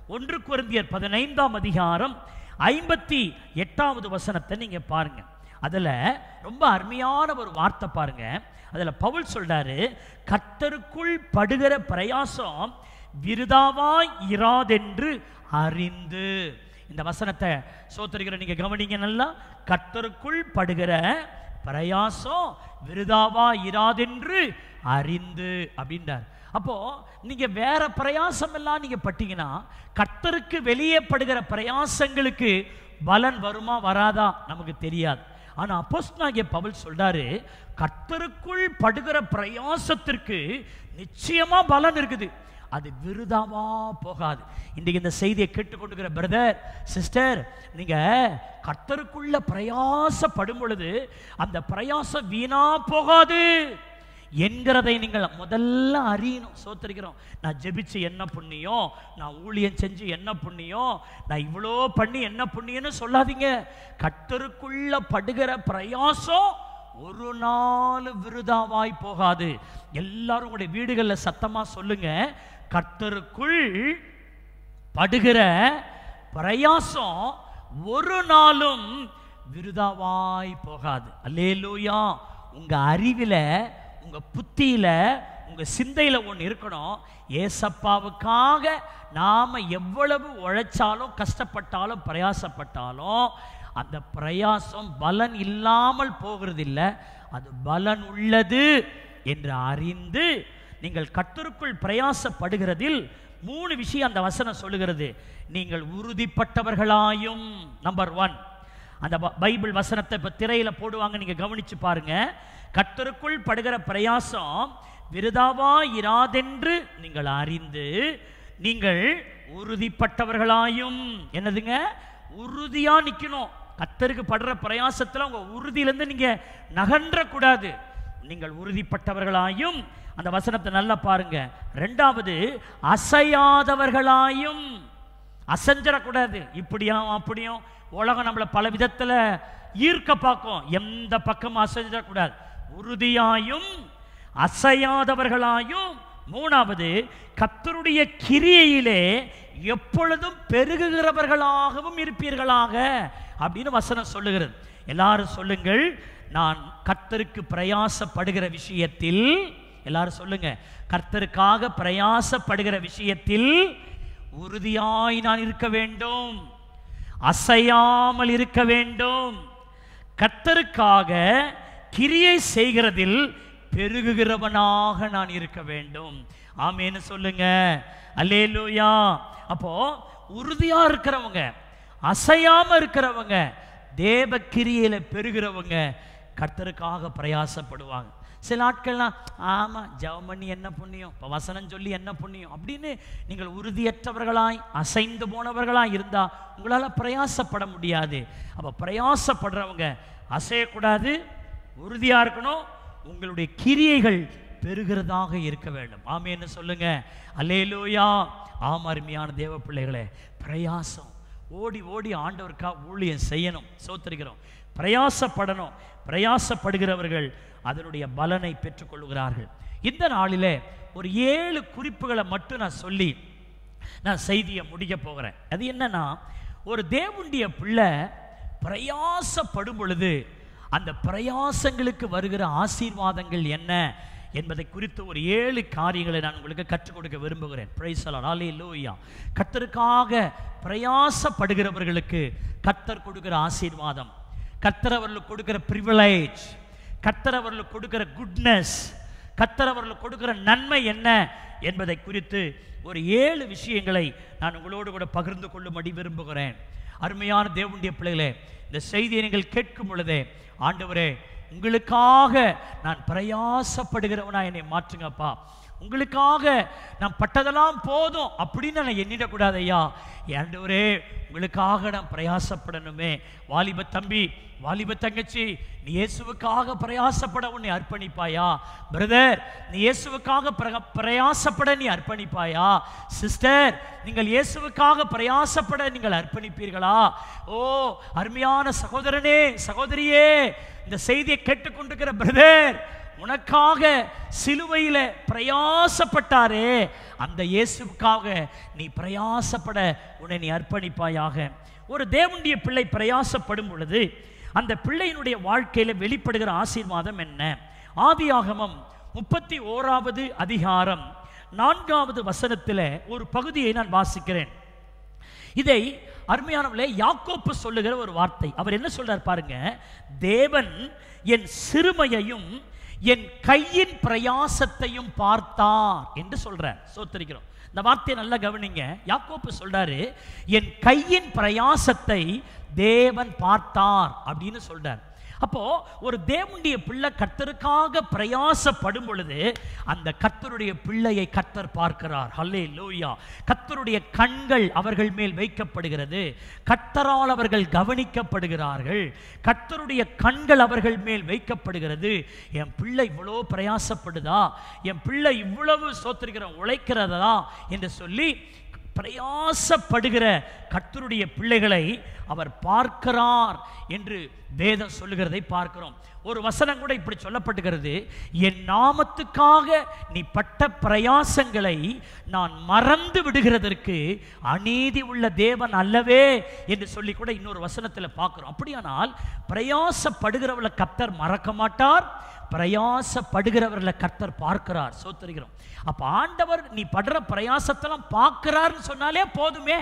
ஒன்று குருந்தியர் பதினைந்தாம் அதிகாரம் ஐம்பத்தி எட்டாவது வசனத்தை நீங்க பாருங்க அதுல ரொம்ப அருமையான ஒரு வார்த்தை பாருங்க அதுல பவுல் சொல்றாரு கர்த்தருக்குள் படுகிற பிரயாசம் விருதாவாய் இராதென்று அறிந்து இந்த வசனத்தை சோத்தரிக்கிற நீங்க கவனிங்க நல்லா கர்த்தருக்குள் படுகிற பிரயாசம் விருதாவா இராதென்று அறிந்து அப்படின்றார் அப்போ நீங்க வேற பிரயாசம் எல்லாம் நீங்க பட்டீங்கன்னா கர்த்தருக்கு வெளியே படுகிற பிரயாசங்களுக்கு பலன் வருமா வராதா நமக்கு தெரியாது ஆனா அப்போஸ்தலனாகிய பவுல் சொல்றாரு கர்த்தருக்குள் படுகிற பிரயாசத்திற்கு நிச்சயமா பலன் இருக்குது அது விருதாவா போகாது இன்றைக்கு இந்த செய்தியை கேட்டுக்கொண்டிருக்கிற பிரதர் சிஸ்டர் நீங்க கர்த்தருக்குள்ள பிரயாசப்படும் பொழுது அந்த பிரயாசம் வீணா போகாது என்கிறதை நீங்கள் முதல்ல அறியணும் சோத்தரிக்கிறோம் நான் ஜெபிச்சு என்ன புண்ணியம் நான் ஊழியம் செஞ்சு என்ன புண்ணியம் நான் இவ்வளோ பண்ணி என்ன புண்ணியம்னு சொல்லாதீங்க கர்த்தருக்குள்ள படுகிற பிரயாசம் ஒரு நாள் விருதாவாய் போகாது எல்லாரும் உங்களுடைய வீடுகளில் சத்தமா சொல்லுங்க கர்த்தருக்குள் படுகிற பிரயாசம் ஒரு நாளும் விருதாவாய் போகாது அல்லேலூயா உங்க அறிவில உங்க புத்தியில உங்க சிந்தையில ஒன்று இருக்கணும் ஏசப்பாவுக்காக நாம எவ்வளவு உழைச்சாலும் கஷ்டப்பட்டாலும் பிரயாசப்பட்டாலும் அந்த பிரயாசம் பலன் இல்லாமல் போகிறது இல்ல அது பலன் உள்ளது என்று அறிந்து நீங்கள் கர்த்தருக்குள் பிரயாசப்படுகிறதில் மூணு விஷயம் அந்த வசனம் சொல்லுகிறது நீங்கள் உறுதிப்பட்டவர்களாயும் நம்பர் ஒன் அந்த ப- பைபிள் வசனத்தை இப்போ திரையில போடுவாங்க நீங்க கவனிச்சு பாருங்க கர்த்தருக்குள் படுகிற பிரயாசம் விருதாவா இராதென்று நீங்கள் அறிந்து நீங்கள் உறுதிப்பட்டவர்களாயும் என்னதுங்க உறுதியா நிக்கணும் கர்த்தருக்கு படுற பிரயாசத்துல உங்க உறுதியிலிருந்து நீங்க நகன்ற கூடாது நீங்கள் உறுதிப்பட்டவர்களாயும் அந்த வசனத்தை நல்லா பாருங்க ரெண்டாவது அசையாதவர்களாயும் அசைஞ்சிடக்கூடாது இப்படியும் அப்படியும் உலகம் நம்மளை பல விதத்துல ஈர்க்க பார்க்கும் எந்த பக்கமும் அசைஞ்சிடக்கூடாது உறுதியாயும் அசையாதவர்களாயும் மூணாவது கர்த்தருடைய கிரியையிலே எப்பொழுதும் பெருகுகிறவர்களாகவும் இருப்பீர்களாக அப்படின்னு வசனம் சொல்லுகிறது எல்லாரும் சொல்லுங்கள் நான் கர்த்தருக்கு பிரயாசப்படுகிற விஷயத்தில் எல்லாரும் சொல்லுங்க கர்த்தருக்காக பிரயாசப்படுகிற விஷயத்தில் உறுதியாய் நான் இருக்க வேண்டும் அசையாமல் இருக்க வேண்டும் கர்த்தருக்காக கிரியை செய்கிறதில் பெருகுகிறவனாக நான் இருக்க வேண்டும் ஆமேன்னு சொல்லுங்க அல்லேலூயா அப்போ உறுதியா இருக்கிறவங்க அசையாம இருக்கிறவங்க தேவ கிரியையில பெருகிறவங்க கர்த்தருக்காக பிரயாசப்படுவாங்க சில ஆட்கள்லாம் ஆமா ஜெபம் பண்ணி என்ன புண்ணியம் இப்போ வசனம் சொல்லி என்ன புண்ணியம் அப்படின்னு நீங்கள் உறுதியற்றவர்களாய் அசைந்து போனவர்களாய் இருந்தா உங்களால பிரயாசப்பட முடியாது அப்ப பிரயாசப்படுறவங்க அசையக்கூடாது உறுதியா இருக்கணும் உங்களுடைய கிரியைகள் பெருகிறதாக இருக்க வேண்டும் ஆமேன்னு சொல்லுங்க அல்லேலூயா ஆம் அருமையான தேவ பிள்ளைகளே பிரயாசம் ஓடி ஓடி ஆண்டவருக்கா ஊழியம் செய்யணும் சோத்தரிக்கிறோம் பிரயாசப்படணும் பிரயாசப்படுகிறவர்கள் அதனுடைய பலனை பெற்றுக்கொள்கிறார்கள் இந்த நாளிலே ஒரு ஏழு குறிப்புகளை மட்டும் நான் சொல்லி நான் செய்தியை முடிக்க போகிறேன் அது என்னன்னா ஒரு தேவனுடைய பிள்ளை பிரயாசப்படும் பொழுது அந்த பிரயாசங்களுக்கு வருகிற ஆசீர்வாதங்கள் என்ன என்பதை குறித்து ஒரு ஏழு காரியங்களை நான் உங்களுக்கு கற்றுக் கொடுக்க விரும்புகிறேன் பிரைசலாலே லூயா கர்த்தருக்காக பிரயாசப்படுகிறவர்களுக்கு கர்த்தர் கொடுக்கிற ஆசீர்வாதம் கர்த்தர் அவர்களுக்கு கொடுக்கிற ப்ரிவிலேஜ் கர்த்தர் அவர்களுக்கு கொடுக்கிற குட்னஸ் கர்த்தர் அவர்களுக்கு கொடுக்கிற நன்மை என்ன என்பதை குறித்து ஒரு ஏழு விஷயங்களை நான் உங்களோடு கூட பகிர்ந்து கொள்ளும்படி விரும்புகிறேன் அருமையான தேவனுடைய பிள்ளைகளே இந்த செய்தியை நீங்கள் கேட்கும் பொழுதே ஆண்டவரே உங்களுக்காக நான் பிரயாசப்படுகிறவனா என்னை மாற்றுங்கப்பா உங்களுக்காக நான் பட்டதெல்லாம் போதும் அப்படின்னு நான் எண்ணிடக்கூடாது ஐயா ஆண்டவரே உங்களுக்காக நான் பிரயாசப்படணுமே வாலிப தம்பி வாலிப தங்கச்சி நீ இயேசுவுக்காக பிரயாசப்பட உன்னை அர்ப்பணிப்பாயா பிரதர் நீ இயேசுவுக்காக பிர- பிரயாசப்பட நீ அர்ப்பணிப்பாயா சிஸ்டர் நீங்கள் இயேசுவுக்காக பிரயாசப்பட நீங்கள் அர்ப்பணிப்பீர்களா ஓ அருமையான சகோதரனே சகோதரியே இந்த செய்தியை கேட்டுக்கொண்டிருக்கிற பிரதர் உனக்காக சிலுவையில பிரயாசப்பட்டாரே அந்த இயேசுவுக்காக நீ பிரயாசப்பட உன்னை நீ அர்ப்பணிப்பாயாக ஒரு தேவனுடைய பிள்ளை பிரயாசப்படும் பொழுது அந்த பிள்ளையினுடைய வாழ்க்கையில வெளிப்படுகிற ஆசீர்வாதம் என்ன ஆதியாகமம் முப்பத்தி ஓராவது அதிகாரம் நான்காவது வசனத்தில் ஒரு பகுதியை நான் வாசிக்கிறேன் இதை அருமையானவர்களே யாக்கோப்பு சொல்லுகிற ஒரு வார்த்தை அவர் என்ன சொல்றார் பாருங்க தேவன் என் சிறுமையையும் என் கையின் பிரயாசத்தையும் பார்த்தார் என்று சொல்றார் சோத்தரிக்கிறோம் இந்த வார்த்தையை நல்லா கவனிங்க யாக்கோப்பு சொல்றாரு என் கையின் பிரயாசத்தை தேவன் பார்த்தார் அப்படின்னு சொல்றார் அப்போ ஒரு தேவனுடைய பிள்ளை கர்த்தருக்காக பிரயாசப்படும் பொழுது அந்த கர்த்தருடைய பிள்ளையை கர்த்தர் பார்க்கிறார் ஹல்லே லூயா கர்த்தருடைய கண்கள் அவர்கள் மேல் வைக்கப்படுகிறது கர்த்தரால் அவர்கள் கவனிக்கப்படுகிறார்கள் கர்த்தருடைய கண்கள் அவர்கள் மேல் வைக்கப்படுகிறது என் பிள்ளை இவ்வளோ பிரயாசப்படுதா என் பிள்ளை இவ்வளவு சோத்திருக்கிற உழைக்கிறதா என்று சொல்லி பிரயாசப்படுகிற கர்த்தருடைய பிள்ளைகளை அவர் பார்க்கிறார் என்று வேதம் சொல்லுகிறதை பார்க்கிறோம் ஒரு வசனம் கூட இப்படி சொல்லப்பட்டுகிறது என் நாமத்துக்காக நீ பட்ட பிரயாசங்களை நான் மறந்து விடுகிறதற்கு அநீதி உள்ள தேவன் அல்லவே என்று சொல்லி கூட இன்னொரு வசனத்தில் பார்க்கிறோம் அப்படியானால் பிரயாசப்படுகிறவளை கத்தர் மறக்க மாட்டார் பிரயாசப்படுகிறவர்களை கர்த்தர் பார்க்கிறார் சோத்தரிக்கிறோம் அப்ப ஆண்டவர் நீ படுற பிரயாசத்தெல்லாம் பார்க்கிறார்னு சொன்னாலே போதுமே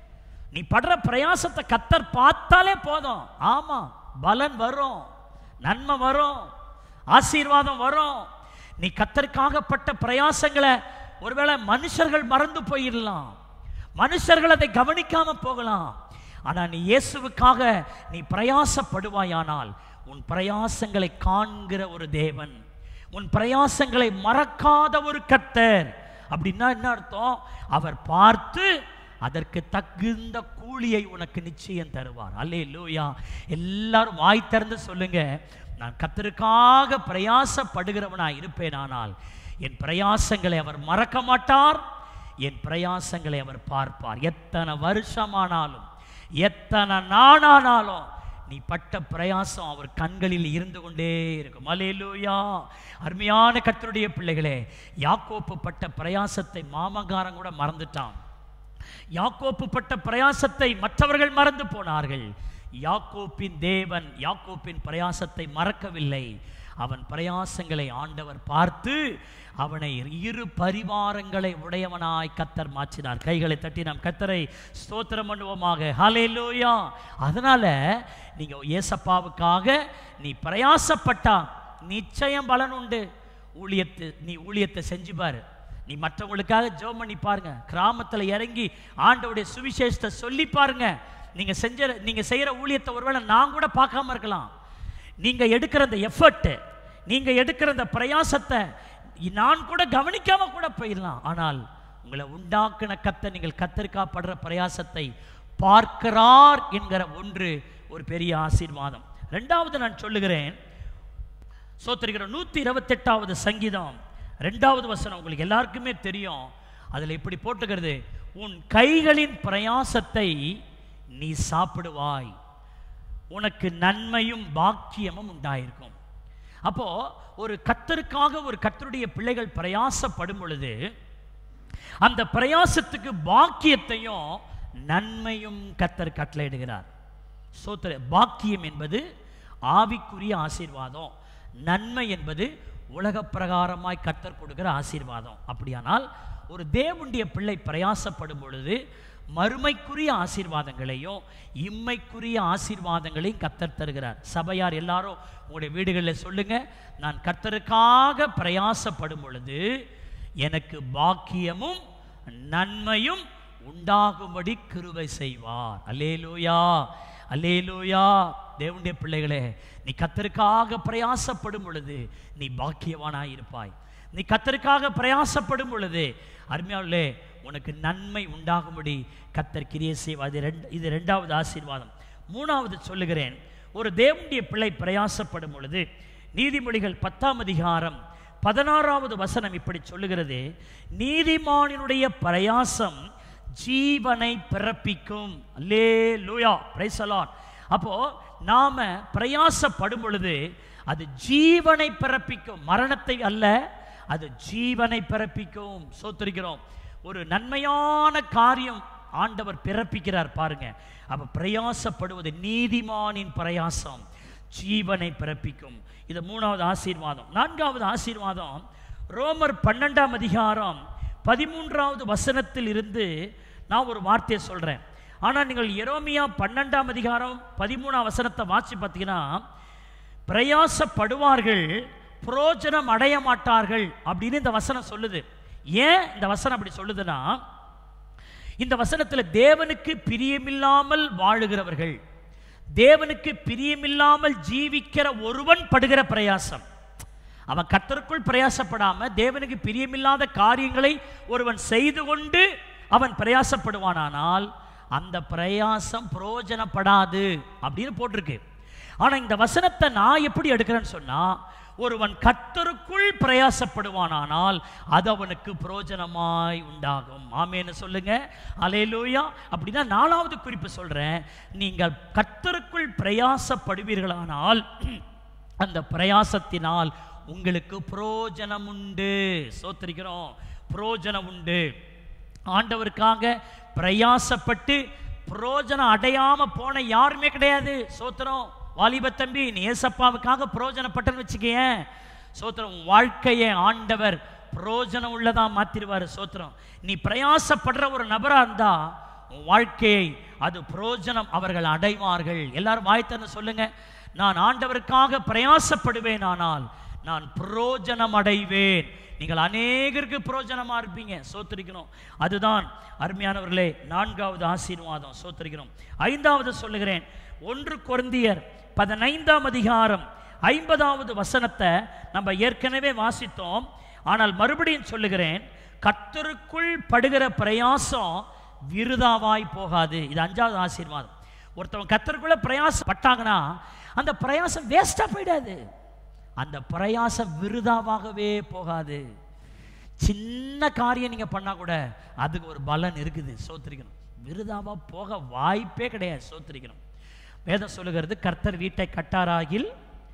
நீ படுற பிரயாசத்தை கத்தர் பார்த்தாலே போதும் ஆமா பலன் வரும் நன்மை வரும் ஆசீர்வாதம் வரும் நீ கத்தருக்காகப்பட்ட பிரயாசங்களை ஒருவேளை மனுஷர்கள் மறந்து போயிடலாம் மனுஷர்கள் அதை கவனிக்காம போகலாம் ஆனா நீ இயேசுவுக்காக நீ பிரயாசப்படுவாயானால் உன் பிரயாசங்களை காண்கிற ஒரு தேவன் உன் பிரயாசங்களை மறக்காத ஒரு கர்த்தர் அப்படின்னா என்ன அர்த்தம் அவர் பார்த்து அதற்கு தகுந்த கூலியை உனக்கு நிச்சயம் தருவார் அல்லே லூயா எல்லாரும் வாய் திறந்து சொல்லுங்க நான் கத்தருக்காக பிரயாசப்படுகிறவனா இருப்பேனானால் என் பிரயாசங்களை அவர் மறக்க மாட்டார் என் பிரயாசங்களை அவர் பார்ப்பார் எத்தனை வருஷமானாலும் எத்தனை நாளானாலும் நீ பட்ட பிரயாசம் அவர் கண்களில் இருந்து கொண்டே இருக்கும் அலேலூயா அருமையான கத்தருடைய பிள்ளைகளே யாக்கோப்பு பட்ட பிரயாசத்தை மாமங்காரன் கூட மறந்துட்டான் யாக்கோப்பு பட்ட பிரயாசத்தை மற்றவர்கள் மறந்து போனார்கள் யாக்கோப்பின் தேவன் யாக்கோப்பின் பிரயாசத்தை மறக்கவில்லை அவன் பிரயாசங்களை ஆண்டவர் பார்த்து அவனை இரு பரிவாரங்களை உடையவனாய் கத்தர் மாற்றினார் கைகளை தட்டி நாம் கத்தரை ஸ்தோத்திரம் பண்ணுவோமாக ஹalleluya அதனால நீங்க ஏசப்பாவுக்காக நீ பிரயாசப்பட்டா நிச்சயம் பலன் உண்டு ஊழியத்தை நீ ஊழியத்தை செஞ்சு பாரு நீ மற்றவங்களுக்காக ஜெபம் பண்ணி பாருங்க கிராமத்தில் இறங்கி ஆண்டவுடைய சுவிசேஷத்தை சொல்லி பாருங்க நீங்க செஞ்ச நீங்க செய்யற ஊழியத்தை ஒருவேளை நான் கூட பார்க்காம இருக்கலாம் நீங்க எடுக்கிற அந்த எஃபர்ட் நீங்க எடுக்கிற அந்த பிரயாசத்தை நான் கூட கவனிக்காம கூட போயிடலாம் ஆனால் உங்களை உண்டாக்கின கத்த நீங்கள் கத்தரிக்கா படுற பிரயாசத்தை பார்க்கிறார் என்கிற ஒன்று ஒரு பெரிய ஆசீர்வாதம் ரெண்டாவது நான் சொல்லுகிறேன் சோத்திருக்கிற நூத்தி இருபத்தெட்டாவது சங்கீதம் ரெண்டாவது வசனம் உங்களுக்கு எல்லாருக்குமே தெரியும் அதில் இப்படி போட்டுக்கிறது உன் கைகளின் பிரயாசத்தை நீ சாப்பிடுவாய் உனக்கு நன்மையும் பாக்கியமும் உண்டாயிருக்கும் அப்போ ஒரு கத்தருக்காக ஒரு கத்தருடைய பிள்ளைகள் பிரயாசப்படும் பொழுது அந்த பிரயாசத்துக்கு பாக்கியத்தையும் நன்மையும் கத்தர் கட்டளையிடுகிறார் சோத்திர பாக்கியம் என்பது ஆவிக்குரிய ஆசீர்வாதம் நன்மை என்பது உலக பிரகாரமாய் கத்தர் கொடுக்கிற ஆசீர்வாதம் அப்படியானால் ஒரு தேவனுடைய பிள்ளை பிரயாசப்படும் பொழுது மறுமைக்குரிய ஆசீர்வாதங்களையும் இம்மைக்குரிய ஆசீர்வாதங்களையும் கத்தர் தருகிறார் சபையார் எல்லாரும் உங்களுடைய வீடுகளில் சொல்லுங்க நான் கத்தருக்காக பிரயாசப்படும் பொழுது எனக்கு பாக்கியமும் நன்மையும் உண்டாகும்படி கிருபை செய்வார் அல்லேலூயா அல்லேலூயா தேவனுடைய பிள்ளைகளே நீ கத்தருக்காக பிரயாசப்படும் பொழுது நீ பாக்கியவானாய் இருப்பாய் நீ கத்தருக்காக பிரயாசப்படும் பொழுது அருமையாவிலே உனக்கு நன்மை உண்டாகும்படி கத்தர் கிரியை செய்வார் இது ரெண்டு இது ரெண்டாவது ஆசீர்வாதம் மூணாவது சொல்லுகிறேன் ஒரு தேவனுடைய பிள்ளை பிரயாசப்படும் பொழுது நீதிமொழிகள் பத்தாம் அதிகாரம் பதினாறாவது வசனம் இப்படி சொல்லுகிறது நீதிமானினுடைய பிரயாசம் ஜீவனை பிறப்பிக்கும் அல்லே லூயா பிரைசலான் அப்போ நாம பிரயாசப்படும் பொழுது அது ஜீவனை பிறப்பிக்கும் மரணத்தை அல்ல அது ஜீவனை பிறப்பிக்கும் சோத்திருக்கிறோம் ஒரு நன்மையான காரியம் ஆண்டவர் பிறப்பிக்கிறார் பாருங்க அப்ப பிரயாசப்படுவது நீதிமானின் பிரயாசம் ஜீவனை பிறப்பிக்கும் இது மூணாவது ஆசீர்வாதம் நான்காவது ஆசீர்வாதம் ரோமர் பன்னெண்டாம் அதிகாரம் பதிமூன்றாவது வசனத்தில் இருந்து நான் ஒரு வார்த்தையை சொல்றேன் ஆனா நீங்கள் எரோமியா பன்னெண்டாம் அதிகாரம் பதிமூணாம் வசனத்தை வாசி பார்த்தீங்கன்னா பிரயாசப்படுவார்கள் புரோஜனம் அடைய மாட்டார்கள் அப்படின்னு இந்த வசனம் சொல்லுது ஏன் இந்த வசனம் அப்படி சொல்லுதுன்னா இந்த வசனத்தில் தேவனுக்கு பிரியமில்லாமல் வாழுகிறவர்கள் தேவனுக்கு பிரியமில்லாமல் ஜீவிக்கிற ஒருவன் படுகிற பிரயாசம் அவன் கர்த்தருக்குள் பிரயாசப்படாம தேவனுக்கு பிரியமில்லாத காரியங்களை ஒருவன் செய்து கொண்டு அவன் பிரயாசப்படுவானானால் அந்த பிரயாசம் பிரயோஜனப்படாது அப்படின்னு போட்டிருக்கு ஆனா இந்த வசனத்தை நான் எப்படி எடுக்கிறேன்னு சொன்னா ஒருவன் கர்த்தருக்குள் பிரயாசப்படுவானானால் அது அவனுக்கு பிரயோஜனமாய் உண்டாகும் ஆமேன்னு சொல்லுங்க அலேலூயா அப்படின்னா நாலாவது குறிப்பு சொல்றேன் நீங்கள் கர்த்தருக்குள் பிரயாசப்படுவீர்களானால் அந்த பிரயாசத்தினால் உங்களுக்கு புரோஜனம் உண்டு சோத்திரிக்கிறோம் புரோஜனம் உண்டு ஆண்டவருக்காக பிரயாசப்பட்டு புரோஜனம் அடையாம போன யாருமே கிடையாது சோத்திரம் வாலிப தம்பி நீ ஏசப்பாவுக்காக புரோஜனப்பட்டன்னு வச்சுக்கேன் சோத்திரம் உன் வாழ்க்கையை ஆண்டவர் புரோஜனம் உள்ளதா மாத்திருவாரு சோத்திரம் நீ பிரயாசப்படுற ஒரு நபரா இருந்தா உன் வாழ்க்கையை அது புரோஜனம் அவர்கள் அடைவார்கள் எல்லாரும் வாய்த்தன்னு சொல்லுங்க நான் ஆண்டவருக்காக பிரயாசப்படுவேன் ஆனால் நான் புரோஜனம் அடைவேன் நீங்கள் அநேகருக்கு புரோஜனமா இருப்பீங்க சோத்திரிக்கணும் அதுதான் அருமையானவர்களே நான்காவது ஆசீர்வாதம் சோத்திரிக்கணும் ஐந்தாவது சொல்லுகிறேன் ஒன்று கொருந்தியர் பதினைந்தாம் அதிகாரம் ஐம்பதாவது வசனத்தை நம்ம ஏற்கனவே வாசித்தோம் ஆனால் மறுபடியும் சொல்லுகிறேன் கர்த்தருக்குள் படுகிற பிரயாசம் விருதாவாய் போகாது இது அஞ்சாவது ஆசீர்வாதம் ஒருத்தவங்க கர்த்தருக்குள்ள பிரயாசப்பட்டாங்கன்னா அந்த பிரயாசம் வேஸ்டா போயிடாது அந்த பிரயாசம் விருதாவாகவே போகாது சின்ன காரியம் நீங்க பண்ணா கூட அதுக்கு ஒரு பலன் இருக்குது சோத்திரிக்கணும் விருதாவா போக வாய்ப்பே கிடையாது சோத்திரிக்கணும் வேதம் சொல்லுகிறது கர்த்தர் வீட்டை கட்டாராகில்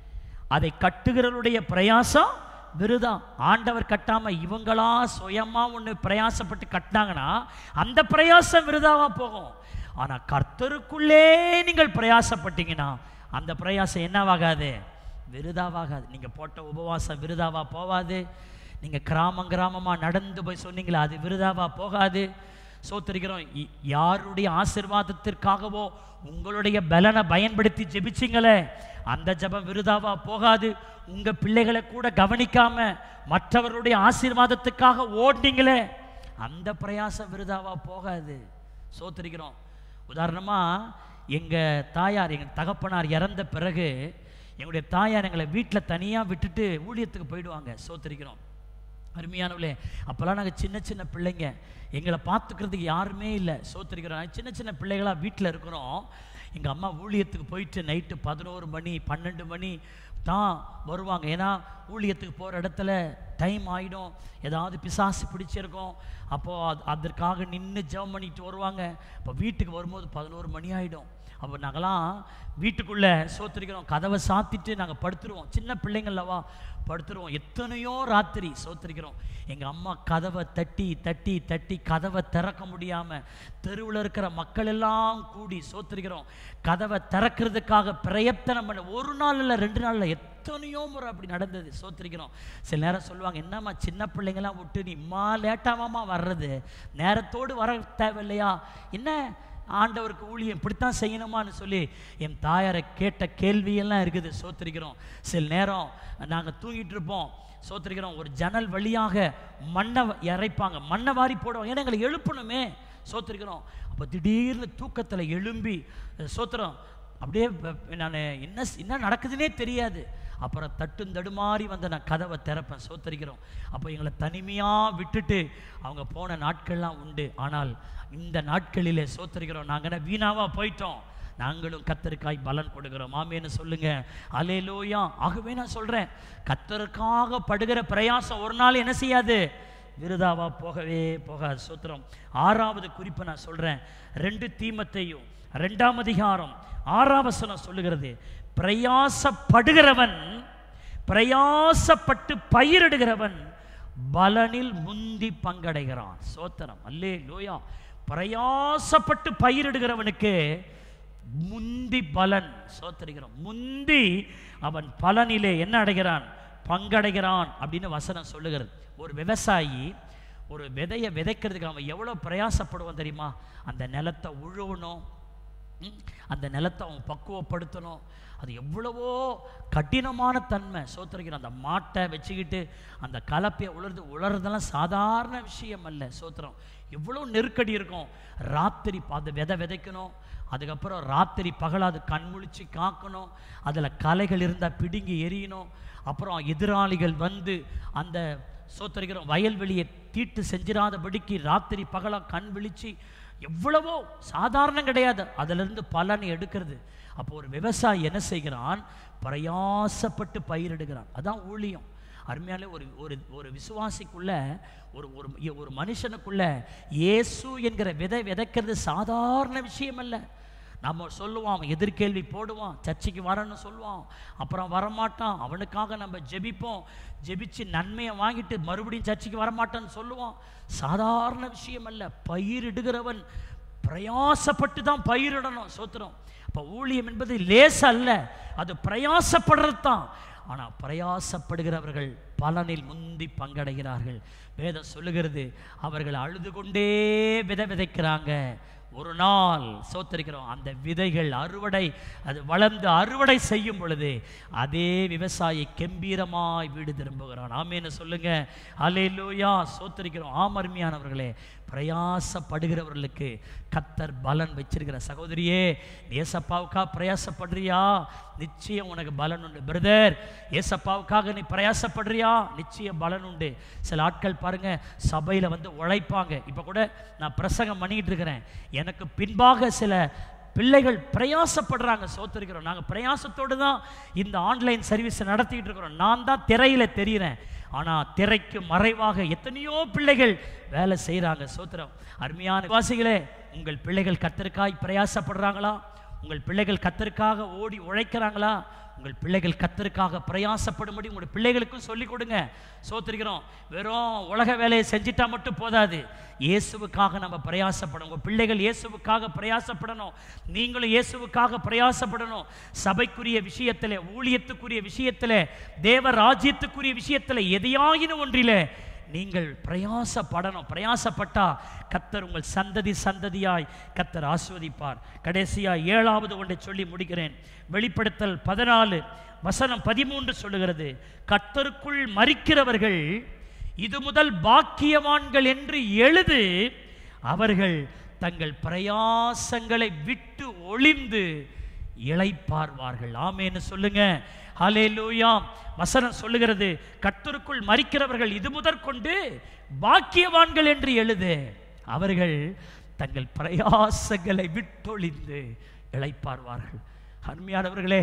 அதை கட்டுகிறவருடைய பிரயாசம் விருதா ஆண்டவர் கட்டாம இவங்களா சுயமா ஒன்று பிரயாசப்பட்டு கட்டினாங்கன்னா அந்த பிரயாசம் விருதாவா போகும் ஆனா கர்த்தருக்குள்ளே நீங்கள் பிரயாசப்பட்டீங்கன்னா அந்த பிரயாசம் என்னவாகாது விருதாவாகாது நீங்க போட்ட உபவாசம் விருதாவா போகாது நீங்க கிராமம் கிராமமா நடந்து போய் சொன்னீங்களா அது விருதாவா போகாது சோத்திருக்கிறோம் இ- யாருடைய ஆசிர்வாதத்திற்காகவோ உங்களுடைய பலனை பயன்படுத்தி ஜெபிச்சிங்களே அந்த ஜெபம் விருதாவா போகாது உங்க பிள்ளைகளை கூட கவனிக்காம மற்றவருடைய ஆசீர்வாதத்துக்காக ஓடினீங்களே அந்த பிரயாசம் விருதாவா போகாது சோத்திருக்கிறோம் உதாரணமா எங்க தாயார் எங்க தகப்பனார் இறந்த பிறகு எங்களுடைய தாயார் எங்களை வீட்டில் தனியாக விட்டுட்டு ஊழியத்துக்கு போயிடுவாங்க சோத்திருக்கிறோம் அருமையானவளே அப்போல்லாம் நாங்கள் சின்ன சின்ன பிள்ளைங்க எங்களை பார்த்துக்கிறதுக்கு யாருமே இல்லை சோத்திருக்கிறோம் சின்ன சின்ன பிள்ளைகளாக வீட்டில் இருக்கிறோம் எங்கள் அம்மா ஊழியத்துக்கு போயிட்டு நைட்டு பதினோரு மணி பன்னெண்டு மணி தான் வருவாங்க ஏன்னா ஊழியத்துக்கு போகிற இடத்துல டைம் ஆகிடும் ஏதாவது பிசாசு பிடிச்சிருக்கும் அப்போது அது அதற்காக நின்று ஜெபம் பண்ணிட்டு வருவாங்க அப்போ வீட்டுக்கு வரும்போது பதினோரு மணி ஆகிடும் அப்போ நாங்களாம் வீட்டுக்குள்ளே சோத்திரிக்கிறோம் கதவை சாத்திட்டு நாங்கள் படுத்துருவோம் சின்ன பிள்ளைங்களவா படுத்துருவோம் எத்தனையோ ராத்திரி சோத்திரிக்கிறோம் எங்கள் அம்மா கதவை தட்டி தட்டி தட்டி கதவை திறக்க முடியாமல் தெருவில் இருக்கிற மக்கள் எல்லாம் கூடி சோத்திரிக்கிறோம் கதவை திறக்கிறதுக்காக பிரயத்தனம் பண்ண ஒரு நாள் இல்லை ரெண்டு நாளில் எத்தனையோ முறை அப்படி நடந்தது சோத்திரிக்கிறோம் சில நேரம் சொல்லுவாங்க என்னம்மா சின்ன பிள்ளைங்களாம் விட்டு நீ இம்மா லேட்டாவாம்மா வர்றது நேரத்தோடு வர தேவையில்லையா என்ன ஆண்டவருக்கு ஊழியம் இப்படித்தான் செய்யணுமான்னு சொல்லி என் தாயாரை கேட்ட கேள்வியெல்லாம் இருக்குது சோத்திரிக்கிறோம் சில நேரம் நாங்கள் தூங்கிட்டு இருப்போம் சோத்திரிக்கிறோம் ஒரு ஜன்னல் வழியாக மண்ணை இறைப்பாங்க மண்ணை வாரி போடுவாங்க ஏன்னா எங்களை எழுப்பணுமே சோத்திரிக்கிறோம் அப்போ திடீர்னு தூக்கத்தில் எழும்பி சோத்திரம் அப்படியே நான் என்ன என்ன நடக்குதுன்னே தெரியாது அப்புறம் தட்டும் தடுமாறி வந்து நான் கதவை திறப்பேன் சோத்தரிக்கிறோம் அப்போ எங்களை தனிமையாக விட்டுட்டு அவங்க போன நாட்கள்லாம் உண்டு ஆனால் இந்த நாட்களிலே சோத்தரிக்கிறோம் நாங்கள் வீணாவா போயிட்டோம் நாங்களும் கத்தருக்காய் பலன் கொடுக்கிறோம் ஆமேன்னு சொல்லுங்க அலேலோயா ஆகவே நான் சொல்றேன் கத்தருக்காக படுகிற பிரயாசம் ஒரு நாள் என்ன செய்யாது விருதாவா போகவே போகாது சோத்திரம் ஆறாவது குறிப்பை நான் சொல்றேன் ரெண்டு தீமத்தையும் ரெண்டாம் அதிகாரம் ஆறாம் வசனம் சொல்லுகிறது பிரயாசப்படுகிறவன் பிரயாசப்பட்டு பயிரிடுகிறவன் பலனில் முந்தி பங்கடைகிறான் சோத்திரம் அல்லே லோயா பிரயாசப்பட்டு பயிரிடுகிறவனுக்கு முந்தி பலன் சோத்தரிக்கிறோம் முந்தி அவன் பலனிலே என்ன அடைகிறான் பங்கடைகிறான் அப்படின்னு வசனம் சொல்லுகிறது ஒரு விவசாயி ஒரு விதையை விதைக்கிறதுக்கு அவன் எவ்வளோ பிரயாசப்படுவான் தெரியுமா அந்த நிலத்தை உழுவணும் ம், அந்த நிலத்தை அவன் பக்குவப்படுத்தணும் அது எவ்வளவோ கடினமான தன்மை சோத்திரிக்கிற அந்த மாட்டை வச்சுக்கிட்டு அந்த கலப்பையை உலர்ந்து உலர்றதெல்லாம் சாதாரண விஷயம் அல்ல சோத்திரம் எவ்வளோ நெருக்கடி இருக்கும் ராத்திரி ப- அந்த விதை விதைக்கணும் அதுக்கப்புறம் ராத்திரி பகல அது கண் முழிச்சு காக்கணும் அதில் கலைகள் இருந்தால் பிடுங்கி எரியணும் அப்புறம் எதிராளிகள் வந்து அந்த சோத்தரிக்கிற வயல்வெளியை தீட்டு செஞ்சிராதபடிக்கு ராத்திரி பகலா கண் விழிச்சு எவ்வளவோ சாதாரணம் கிடையாது அதிலிருந்து பலனை எடுக்கிறது அப்போ ஒரு விவசாயி என்ன செய்கிறான் பிரயாசப்பட்டு பயிரிடுகிறான் அதான் ஊழியம் அருமையாலே ஒரு ஒரு ஒரு விசுவாசிக்குள்ள ஒரு ஒரு ஒரு மனுஷனுக்குள்ள இயேசு என்கிற விதை விதைக்கிறது சாதாரண விஷயம் அல்ல நம்ம சொல்லுவோம் அவன் எதிர்கேள்வி போடுவான் சர்ச்சைக்கு வரேன்னு சொல்லுவான் அப்புறம் வரமாட்டான் அவனுக்காக நம்ம ஜெபிப்போம் ஜெபிச்சு நன்மையை வாங்கிட்டு மறுபடியும் சர்ச்சைக்கு வரமாட்டான்னு சொல்லுவான் சாதாரண விஷயம் அல்ல பயிரிடுகிறவன் பிரயாசப்பட்டு தான் பயிரிடணும் சோத்திரம் அப்போ ஊழியம் என்பது லேச அல்ல அது பிரயாசப்படுறது தான் ஆனால் பிரயாசப்படுகிறவர்கள் பலனில் முந்தி பங்கடைகிறார்கள் வேதம் சொல்லுகிறது அவர்கள் அழுது கொண்டே விதை விதைக்கிறாங்க ஒரு நாள் சோத்தரிக்கிறோம் அந்த விதைகள் அறுவடை அது வளர்ந்து அறுவடை செய்யும் பொழுது அதே விவசாயி கெம்பீரமாய் வீடு திரும்புகிறான் ஆமேன்னு சொல்லுங்க அலையிலூயா சோத்தரிக்கிறோம் ஆமர்மியானவர்களே பிரயாசப்படுகிறவர்களுக்கு கத்தர் பலன் வச்சிருக்கிற சகோதரியே நீ ஏசப்பாவுக்கா பிரயாசப்படுறியா நிச்சயம் உனக்கு பலன் உண்டு பிரதர் ஏசப்பாவுக்காக நீ பிரயாசப்படுறியா நிச்சயம் பலன் உண்டு சில ஆட்கள் பாருங்க சபையில் வந்து உழைப்பாங்க இப்போ கூட நான் பிரசங்கம் பண்ணிக்கிட்டு இருக்கிறேன் எனக்கு பின்பாக சில பிள்ளைகள் பிரயாசப்படுறாங்க சோத்திருக்கிறோம் நாங்கள் பிரயாசத்தோடு தான் இந்த ஆன்லைன் சர்வீஸ் நடத்திட்டு இருக்கிறோம் நான் தான் திரையில் தெரிகிறேன் ஆனால் திரைக்கு மறைவாக எத்தனையோ பிள்ளைகள் வேலை செய்கிறாங்க சோத்திரம் அருமையான வாசிகளே உங்கள் பிள்ளைகள் கத்தருக்காய் பிரயாசப்படுறாங்களா உங்கள் பிள்ளைகள் கத்தருக்காக ஓடி உழைக்கிறாங்களா உங்கள் பிள்ளைகள் கத்தருக்காக பிரயாசப்படும்படி உங்கள் பிள்ளைகளுக்கும் சொல்லிக் கொடுங்க சோத்திருக்கிறோம் வெறும் உலக வேலையை செஞ்சிட்டா மட்டும் போதாது இயேசுவுக்காக நம்ம பிரயாசப்படணும் உங்கள் பிள்ளைகள் இயேசுவுக்காக பிரயாசப்படணும் நீங்களும் இயேசுவுக்காக பிரயாசப்படணும் சபைக்குரிய விஷயத்தில் ஊழியத்துக்குரிய விஷயத்தில் தேவ ராஜ்யத்துக்குரிய விஷயத்தில் எதையாயினும் ஒன்றிலே நீங்கள் பிரயாசப்படணும் பிரயாசப்பட்டா கத்தர் உங்கள் சந்ததி சந்ததியாய் கத்தர் ஆஸ்வதிப்பார் கடைசியாய் ஏழாவது ஒன்றை சொல்லி முடிக்கிறேன் வெளிப்படுத்தல் பதினாலு வசனம் பதிமூன்று சொல்லுகிறது கத்தருக்குள் மறிக்கிறவர்கள் இது முதல் பாக்கியவான்கள் என்று எழுது அவர்கள் தங்கள் பிரயாசங்களை விட்டு ஒளிந்து இளைப்பார்வார்கள் ஆமேன்னு சொல்லுங்க ஹalleluya வசனம் சொல்லுகிறது கர்த்தருக்குள் மறிக்கிறவர்கள் இது முதற்கொண்டு பாக்கியவான்கள் என்று எழுது அவர்கள் தங்கள் பிரயாசங்களை விட்டொழிந்து இளைப்பார்வார்கள் அருமையானவர்களே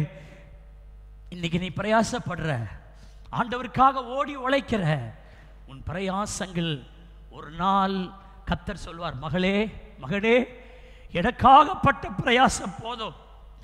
இன்னைக்கு நீ பிரயாசப்படுற ஆண்டவருக்காக ஓடி உழைக்கிற உன் பிரயாசங்கள் ஒரு நாள் கத்தர் சொல்வார் மகளே மகனே எனக்காகப்பட்ட பிரயாசம் போதும்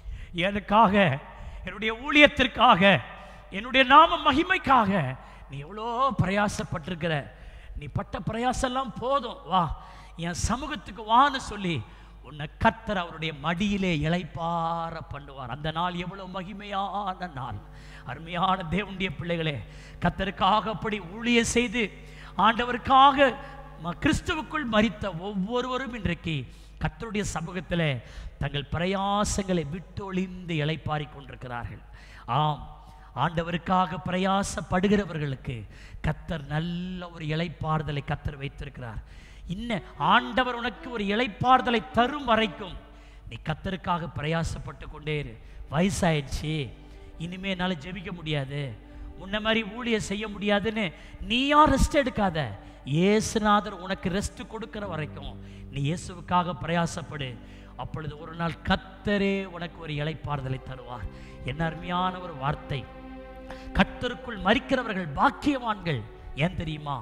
எனக்காக என்னுடைய ஊழியத்திற்காக என்னுடைய நாம மகிமைக்காக நீ எவ்வளோ பிரயாசப்பட்டிருக்கிற நீ பட்ட பிரயாசம்லாம் போதும் வா என் சமூகத்துக்கு வான்னு சொல்லி உன்னை கத்தர் அவருடைய மடியிலே இளைப்பார பண்ணுவார் அந்த நாள் எவ்வளவு மகிமையான நாள் அருமையான தேவனுடைய பிள்ளைகளே கத்தருக்காக அப்படி ஊழிய செய்து ஆண்டவருக்காக ம- கிறிஸ்துவுக்குள் மரித்த ஒவ்வொருவரும் இன்றைக்கு கர்த்தருடைய சமூகத்தில் தங்கள் பிரயாசங்களை விட்டொழிந்து இளைப்பாரிக் கொண்டிருக்கிறார்கள் ஆம் ஆண்டவருக்காக பிரயாசப்படுகிறவர்களுக்கு கத்தர் நல்ல ஒரு இளைப்பாறுதலை கத்தர் வைத்திருக்கிறார் இன்ன ஆண்டவர் உனக்கு ஒரு இளைப்பாறுதலை தரும் வரைக்கும் நீ கத்தருக்காக பிரயாசப்பட்டு கொண்டே இரு வயசாயிடுச்சு இனிமே என்னால் ஜெபிக்க முடியாது முன்ன மாதிரி ஊழியம் செய்ய முடியாதுன்னு நீயா ரெஸ்ட் எடுக்காத இயேசுநாதர் உனக்கு ரெஸ்ட் கொடுக்கிற வரைக்கும் நீ இயேசுவுக்காக பிரயாசப்படு அப்பொழுது ஒரு நாள் கத்தரே உனக்கு ஒரு இளைப்பாறுதலை தருவார் என்ன அருமையான ஒரு வார்த்தை கர்த்தருக்குள் மறிக்கிறவர்கள் பாக்கியவான்கள் ஏன் தெரியுமா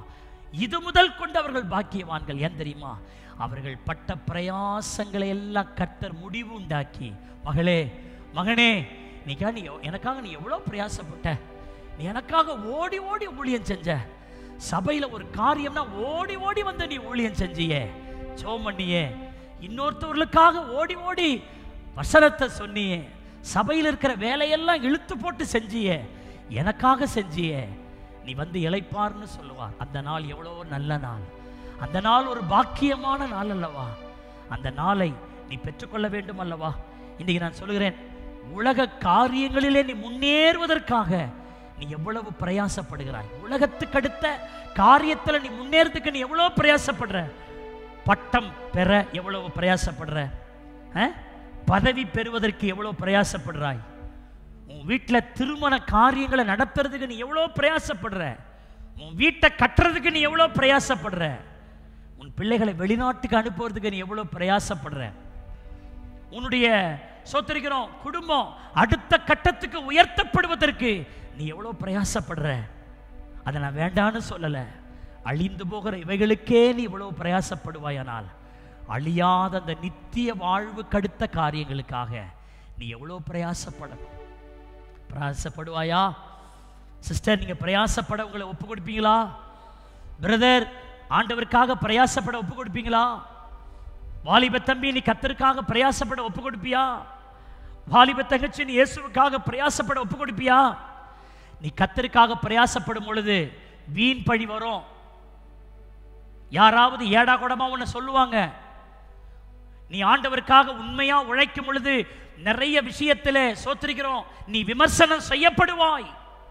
இது முதல் கொண்டு அவர்கள் பாக்கியவான்கள் ஏன் தெரியுமா அவர்கள் பட்ட பிரயாசங்களை எல்லாம் கர்த்தர் முடிவு உண்டாக்கி மகளே மகனே நீக்கா நீ எவ்- எனக்காக நீ எவ்வளோ பிரயாசப்பட்ட நீ எனக்காக ஓடி ஓடி ஊழியம் செஞ்ச சபையில ஒரு காரியம்னா ஓடி ஓடி வந்து நீ ஊழியம் செஞ்சியே ஜெபம் பண்ணியே இன்னொருத்தவர்களுக்காக ஓடி ஓடி வசனத்தை சொன்னியே சபையில் இருக்கிற வேலையெல்லாம் இழுத்து போட்டு செஞ்சியே எனக்காக செஞ்சியே நீ வந்து இளைப்பார்னு சொல்லுவார் அந்த நாள் எவ்வளோ நல்ல நாள் அந்த நாள் ஒரு பாக்கியமான நாள் அல்லவா அந்த நாளை நீ பெற்றுக்கொள்ள வேண்டும் அல்லவா இன்னைக்கு நான் சொல்லுகிறேன் உலக காரியங்களிலே நீ முன்னேறுவதற்காக நீ எவ்வளவு பிரயாசப்படுகிறாய் உலகத்துக்கு அடுத்த காரியத்துல நீ முன்னேறதுக்கு நீ எவ்வளவு பிரயாசப்படுற பட்டம் பெற எவ்வளவு பிரயாசப்படுற ஆ? பதவி பெறுவதற்கு எவ்வளவு பிரயாசப்படுறாய் உன் வீட்டில் திருமண காரியங்களை நடத்துறதுக்கு நீ எவ்வளோ பிரயாசப்படுற உன் வீட்டை கட்டுறதுக்கு நீ எவ்வளோ பிரயாசப்படுற உன் பிள்ளைகளை வெளிநாட்டுக்கு அனுப்புறதுக்கு நீ எவ்வளோ பிரயாசப்படுற உன்னுடைய சோத்தரிக்கிறோம் குடும்பம் அடுத்த கட்டத்துக்கு உயர்த்தப்படுவதற்கு நீ எவ்வளோ பிரயாசப்படுற அதை நான் வேண்டான்னு சொல்லலை அழிந்து போகிற இவைகளுக்கே நீ இவ்வளவு பிரயாசப்படுவாயானால் அழியாத அந்த நித்திய வாழ்வுக்கு அடுத்த காரியங்களுக்காக நீ எவ்வளோ பிரயாசப்படணும் பிரயாசப்படுவாயா சிஸ்டர் நீங்க பிரயாசப்பட உங்களை ஒப்பு கொடுப்பீங்களா பிரதர் ஆண்டவருக்காக பிரயாசப்பட ஒப்பு கொடுப்பீங்களா வாலிப தம்பி நீ கத்தருக்காக பிரயாசப்பட ஒப்பு கொடுப்பியா வாலிப தங்கச்சி நீ இயேசுவுக்காக பிரயாசப்பட ஒப்பு கொடுப்பியா நீ கத்தருக்காக பிரயாசப்படும் பொழுது வீண் பழி வரும் யாராவது ஏடா கூடமா உன்னை சொல்லுவாங்க நீ ஆண்டவருக்காக உண்மையா உழைக்கும் பொழுது நிறைய விஷயத்துல சோத்திருக்கிறோம் நீ விமர்சனம் செய்யப்படுவாய்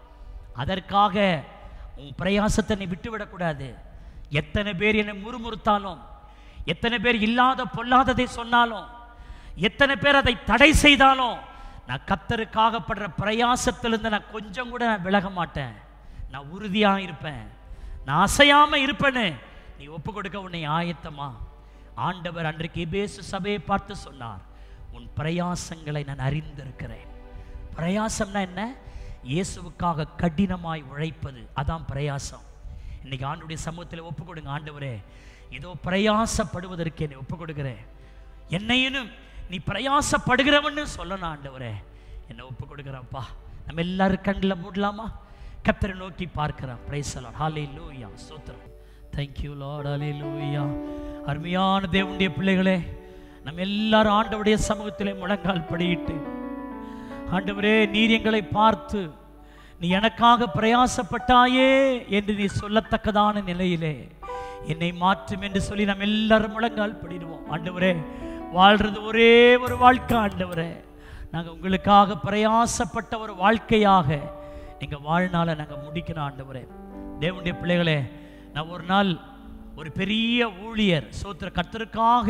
அதற்காக உன் பிரயாசத்தை நீ விட்டுவிடக்கூடாது எத்தனை பேர் என்னை முறுமுறுத்தாலும் எத்தனை பேர் இல்லாத பொல்லாததை சொன்னாலும் எத்தனை பேர் அதை தடை செய்தாலும் நான் கத்தருக்காக படுற பிரயாசத்திலிருந்து நான் கொஞ்சம் கூட நான் விலக மாட்டேன் நான் உறுதியா இருப்பேன் நான் அசையாம இருப்பேன்னு நீ ஒப்பு கொடுக்க உன்னை ஆயத்தமா ஆண்டவர் அன்றைக்கு எபேசு சபையை பார்த்து சொன்னார் உன் பிரயாசங்களை நான் அறிந்திருக்கிறேன் பிரயாசம்னா என்ன இயேசுவுக்காக கடினமாய் உழைப்பது அதான் பிரயாசம் இன்னைக்கு ஆண்டுடைய சமூகத்தில் ஒப்பு கொடுங்க ஆண்டவரே இதோ பிரயாசப்படுவதற்கு என்னை ஒப்பு கொடுக்கிறேன் என்னையும் நீ பிரயாசப்படுகிறவன்னு சொல்லணும் ஆண்டவரே என்னை ஒப்பு கொடுக்குறப்பா நம்ம எல்லாரும் கண்ணில் மூடலாமா கத்தரை நோக்கி பார்க்கிறோம் பிரைசலாம் ஹாலே லூயா சூத்திரம் தேங்க்யூ லார்ட் ஹாலே லூயா அருமையான தேவனுடைய பிள்ளைகளே நம்ம எல்லாரும் ஆண்டவருடைய சமூகத்திலே முழங்கால் படியிட்டு ஆண்டவரே நீர் எங்களை பார்த்து நீ எனக்காக பிரயாசப்பட்டாயே என்று நீ சொல்லத்தக்கதான நிலையிலே என்னை மாற்றும் என்று சொல்லி நம்ம எல்லாரும் முழங்கால் படிடுவோம் ஆண்டவரே வாழ்றது ஒரே ஒரு வாழ்க்கை ஆண்டவரே நாங்கள் உங்களுக்காக பிரயாசப்பட்ட ஒரு வாழ்க்கையாக எங்கள் வாழ்நாளை நாங்கள் முடிக்கணும் ஆண்டவரே தேவனுடைய பிள்ளைகளே நான் ஒரு நாள் ஒரு பெரிய ஊழியர் சோத்திர கர்த்தருக்காக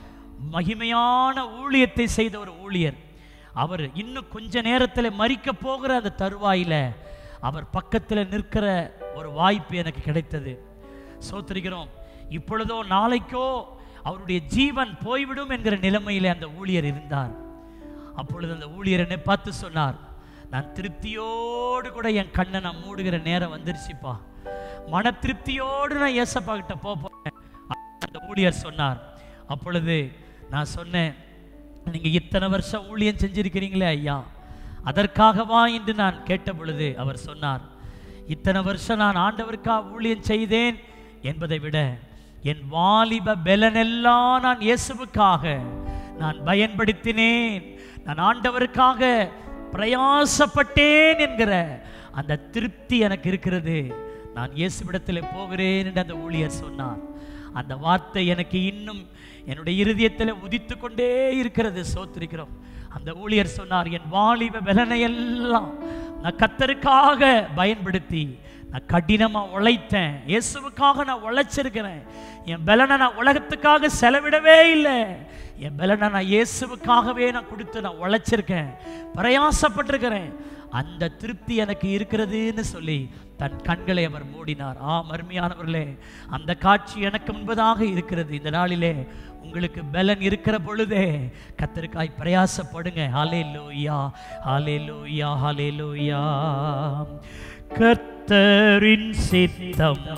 மகிமையான ஊழியத்தை செய்த ஒரு ஊழியர் அவர் இன்னும் கொஞ்ச நேரத்தில் மறிக்க போகிற அந்த தருவாயில அவர் பக்கத்தில் நிற்கிற ஒரு வாய்ப்பு எனக்கு கிடைத்தது சோத்திரிக்கிறோம் இப்பொழுதோ நாளைக்கோ அவருடைய ஜீவன் போய்விடும் என்கிற நிலைமையிலே அந்த ஊழியர் இருந்தார் அப்பொழுது அந்த ஊழியர் என்னை பார்த்து சொன்னார் நான் திருப்தியோடு கூட என் கண்ணை நான் மூடுகிற நேரம் வந்துருச்சுப்பா மன திருப்தியோடு நான் ஏசப்பா கிட்ட போக போறேன் அந்த ஊழியர் சொன்னார் அப்பொழுது நான் சொன்னேன் நீங்க இத்தனை வருஷம் ஊழியம் செஞ்சிருக்கிறீங்களே ஐயா அதற்காகவா என்று நான் கேட்ட பொழுது அவர் சொன்னார் இத்தனை வருஷம் நான் ஆண்டவருக்காக ஊழியம் செய்தேன் என்பதை விட என் வாலிப பெலனெல்லாம் நான் இயேசுவுக்காக நான் பயன்படுத்தினேன் நான் ஆண்டவருக்காக பிரயாசப்பட்டேன் என்கிற அந்த திருப்தி எனக்கு இருக்கிறது நான் இயேசுவிடத்தில் போகிறேன் என்று அந்த ஊழியர் சொன்னார் அந்த வார்த்தை எனக்கு இன்னும் என்னுடைய இருதயத்தில் உதித்து கொண்டே இருக்கிறது சோத்திருக்கிறோம் அந்த ஊழியர் சொன்னார் என் வாலிப பலனை எல்லாம் நான் கத்தருக்காக பயன்படுத்தி நான் கடினமாக உழைத்தேன் இயேசுவுக்காக நான் உழைச்சிருக்கிறேன் என் பலனை நான் உலகத்துக்காக செலவிடவே இல்லை என் பலனை நான் இயேசுவுக்காகவே நான் கொடுத்து நான் உழைச்சிருக்கேன் பிரயாசப்பட்டிருக்கிறேன் அந்த திருப்தி எனக்கு இருக்கிறதுன்னு சொல்லி தன் கண்களை அவர் மூடினார் ஆ அருமையானவர்களே அந்த காட்சி எனக்கு முன்பதாக இருக்கிறது இந்த நாளிலே உங்களுக்கு பலன் இருக்கிற பொழுதே கத்தருக்காய் பிரயாசப்படுங்க ஹாலே லூயா ஹாலே லூயா ஹாலே லூயா கர்த்தரின் சித்தம்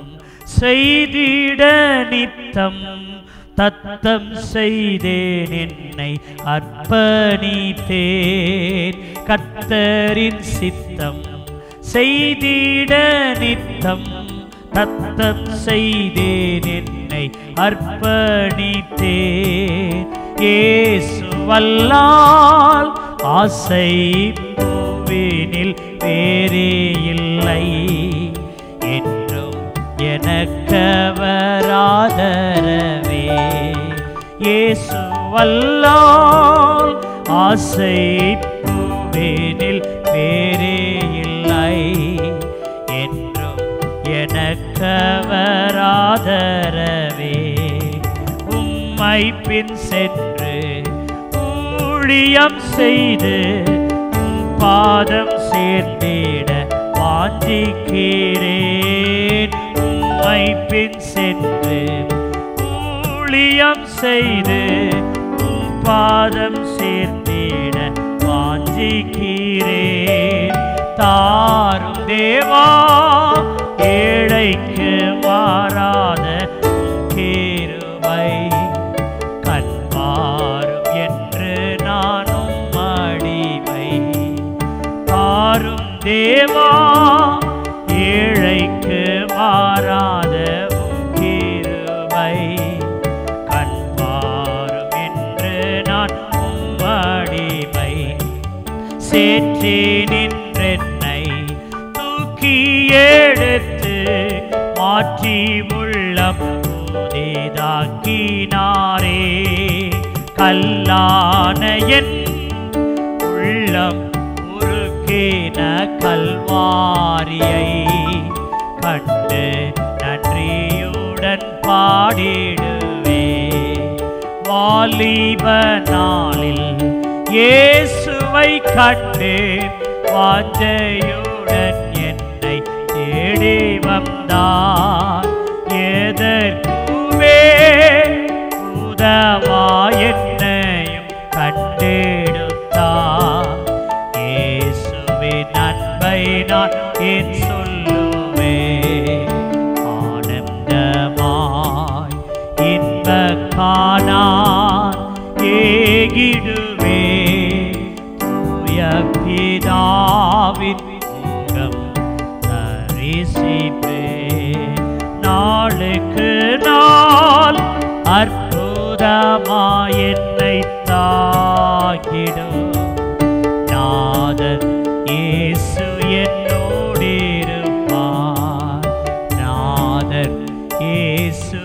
செய்திட நித்தம் தத்தம் செய்தேன் என்னை அர்ப்பணித்தேன் கர்த்தரின் சித்தம் செய்திட நித்தம் தத்தம் செய்தேன் என்னை அர்ப்பணித்தேன் இயேசுவல்லால் ஆசை பூவினில் வேறே இல்லை என்றும் எனக்கவராதரவே இயேசுவல்லால் ஆசை பூவினில் வேறே இல்லை என்றும் எனக்கவராதரவே உம்மை பின் சென்று ஊழியம் செய்து உம் பாதம் சேர்ந்திட வாஞ்சிக்கிறேன் உம்மை பின் சென்று ஊழியம் செய்து உம் பாதம் சேர்ந்திட வாஞ்சிக்கிறேன் தாரும் தேவா ஏழைக்கு மாறாத உம் கிருபை கண்பாரும் என்று நானும் அடிமை தாரும் தேவா ஏழைக்கு மாறாத உம் கிருபை கண்பாரும் என்று நான் உம் அடிமை சேற்றி நின்றென்னை தூக்கி எடுத்து மாற்றி உள்ளம் புதிதாக்கினாரே கல்லான என் உள்ளம் உருக்கேன கல்வாரியை கண்டு நன்றியுடன் பாடிடுவே வாலிப நாளில் இயேசுவை கண்டு வாஞ்சையுடன் என்னை தேடி வந்தார் எதற்குமே உதவா என்னையும் கண்டெடுத்தார் இயேசுவின் அன்பை நான் ஏன் சொல்லுவேன் ஆனந்தமாய் இன்ப காணான் ஏகிடுவே தூய பிதாவின் முகம் தரிசிப்பே நாளுக்கு நாள் அற்புதமாய் என்னை தாக்கிடும் நாதன் இயேசு என்னோடிருப்பார் நாதன் இயேசு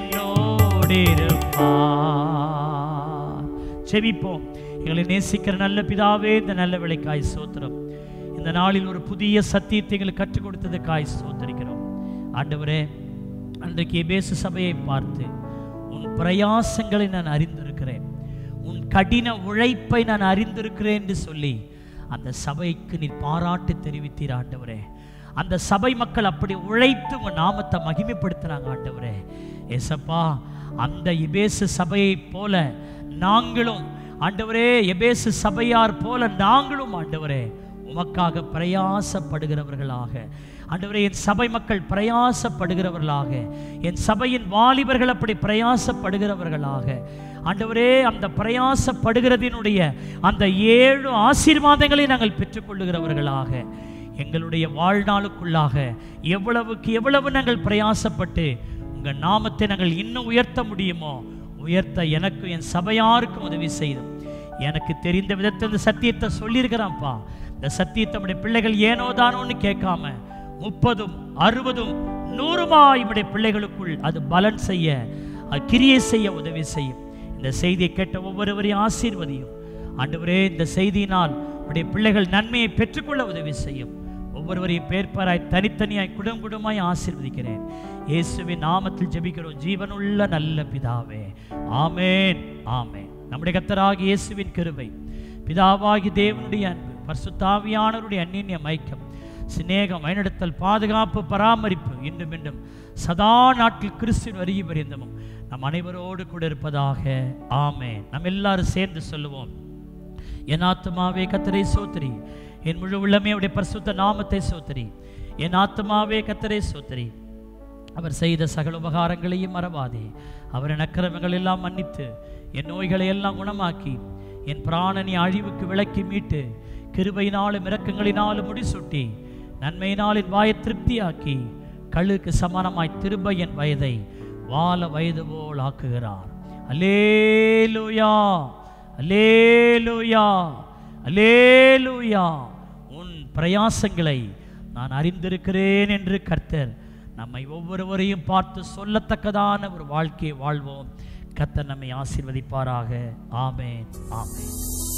என்னோடிருப்பார் செவிப்போம் எங்களை நேசிக்கிற நல்ல பிதாவே இந்த நல்ல விளைக்காய் சோத்திரம் இந்த நாளில் ஒரு புதிய சத்தியத்தை எங்களுக்கு கற்றுக் கொடுத்ததுக்காய் சோத்தரிக்கிறோம் ஆண்டவரே அன்றைக்கு எபேசு சபையை பார்த்து உன் பிரயாசங்களை நான் அறிந்திருக்கிறேன் உன் கடின உழைப்பை நான் அறிந்திருக்கிறேன் என்று சொல்லி அந்த சபைக்கு நீ பாராட்டு தெரிவித்தீர் ஆண்டவரே அந்த சபை மக்கள் அப்படி உழைத்து உங்க நாமத்தை மகிமைப்படுத்துறாங்க ஆண்டவரே ஏசப்பா அந்த எபேசு சபையைப் போல நாங்களும் ஆண்டவரே எபேசு சபையார் போல நாங்களும் ஆண்டவரே உமக்காக பிரயாசப்படுகிறவர்களாக ஆண்டவரே என் சபை மக்கள் பிரயாசப்படுகிறவர்களாக என் சபையின் வாலிபர்கள் அப்படி பிரயாசப்படுகிறவர்களாக ஆண்டவரே அந்த பிரயாசப்படுகிறதினுடைய அந்த ஏழு ஆசீர்வாதங்களை நாங்கள் பெற்றுக்கொள்ளுகிறவர்களாக எங்களுடைய வாழ்நாளுக்குள்ளாக எவ்வளவுக்கு எவ்வளவு நாங்கள் பிரயாசப்பட்டு உங்கள் நாமத்தை நாங்கள் இன்னும் உயர்த்த முடியுமோ உயர்த்த எனக்கும் என் சபையாருக்கும் உதவி செய்தும் எனக்கு தெரிந்த விதத்தில் இந்த சத்தியத்தை சொல்லியிருக்கிறான்ப்பா இந்த சத்தியத்தை நம்முடைய பிள்ளைகள் ஏனோ தானோன்னு கேட்காம முப்பதும் அறுபதும் நூறுமா நம்முடைய பிள்ளைகளுக்குள் அது பலன் செய்ய அது கிரியை செய்ய உதவி செய்யும் இந்த செய்தியை கேட்ட ஒவ்வொருவரையும் ஆசீர்வதியும் ஆண்டவரே இந்த செய்தியினால் உடைய பிள்ளைகள் நன்மையை பெற்றுக்கொள்ள உதவி செய்யும் ஒவ்வொருவரையும் பேர்பாராய் தனித்தனியாய் குடும் குடுமாய் ஆசீர்வதிக்கிறேன் இயேசுவின் நாமத்தில் ஜெபிக்கிறோம் ஜீவனுள்ள நல்ல பிதாவே ஆமேன் ஆமேன் நம்முடைய கத்தராகிய இயேசுவின் கிருபை பிதாவாகி தேவனுடைய அன்பு பரிசுத்தாவியானவருடைய அந்நிய மைக்கம் சிநேகம் வழிநடத்தல் பாதுகாப்பு பராமரிப்பு இன்னும் இன்னும் சதா நாட்டில் கிறிஸ்துவின் வருகை பரியந்தமும் நம் அனைவரோடு கூட இருப்பதாக ஆமென் நம்ம எல்லாரும் சேர்ந்து சொல்லுவோம் என் ஆத்துமாவே கத்தரை சோத்திரி என் முழு உள்ளமே அவருடைய பரிசுத்த நாமத்தை சோத்திரி என் ஆத்துமாவே கத்தரை சோத்திரி அவர் செய்த சகல உபகாரங்களையும் மறவாதே அவரின் அக்கிரமங்கள் எல்லாம் மன்னித்து என் நோய்களை எல்லாம் குணமாக்கி என் பிராணனி அழிவுக்கு விலக்கி மீட்டு கிருபையினாலும் இரக்கங்களினாலும் முடிசூட்டி நன்மையினால் என் வாயை திருப்தியாக்கி கழுக்கு சமானமாய் திரும்ப என் வயதை வால வயது போல் ஆக்குகிறார் அல்லேலூயா அல்லேலூயா அல்லேலூயா உன் பிரயாசங்களை நான் அறிந்திருக்கிறேன் என்று கர்த்தர் நம்மை ஒவ்வொருவரையும் பார்த்து சொல்லத்தக்கதான ஒரு வாழ்க்கையை வாழ்வோம் கர்த்தர் நம்மை ஆசீர்வதிப்பாராக ஆமென் ஆமென்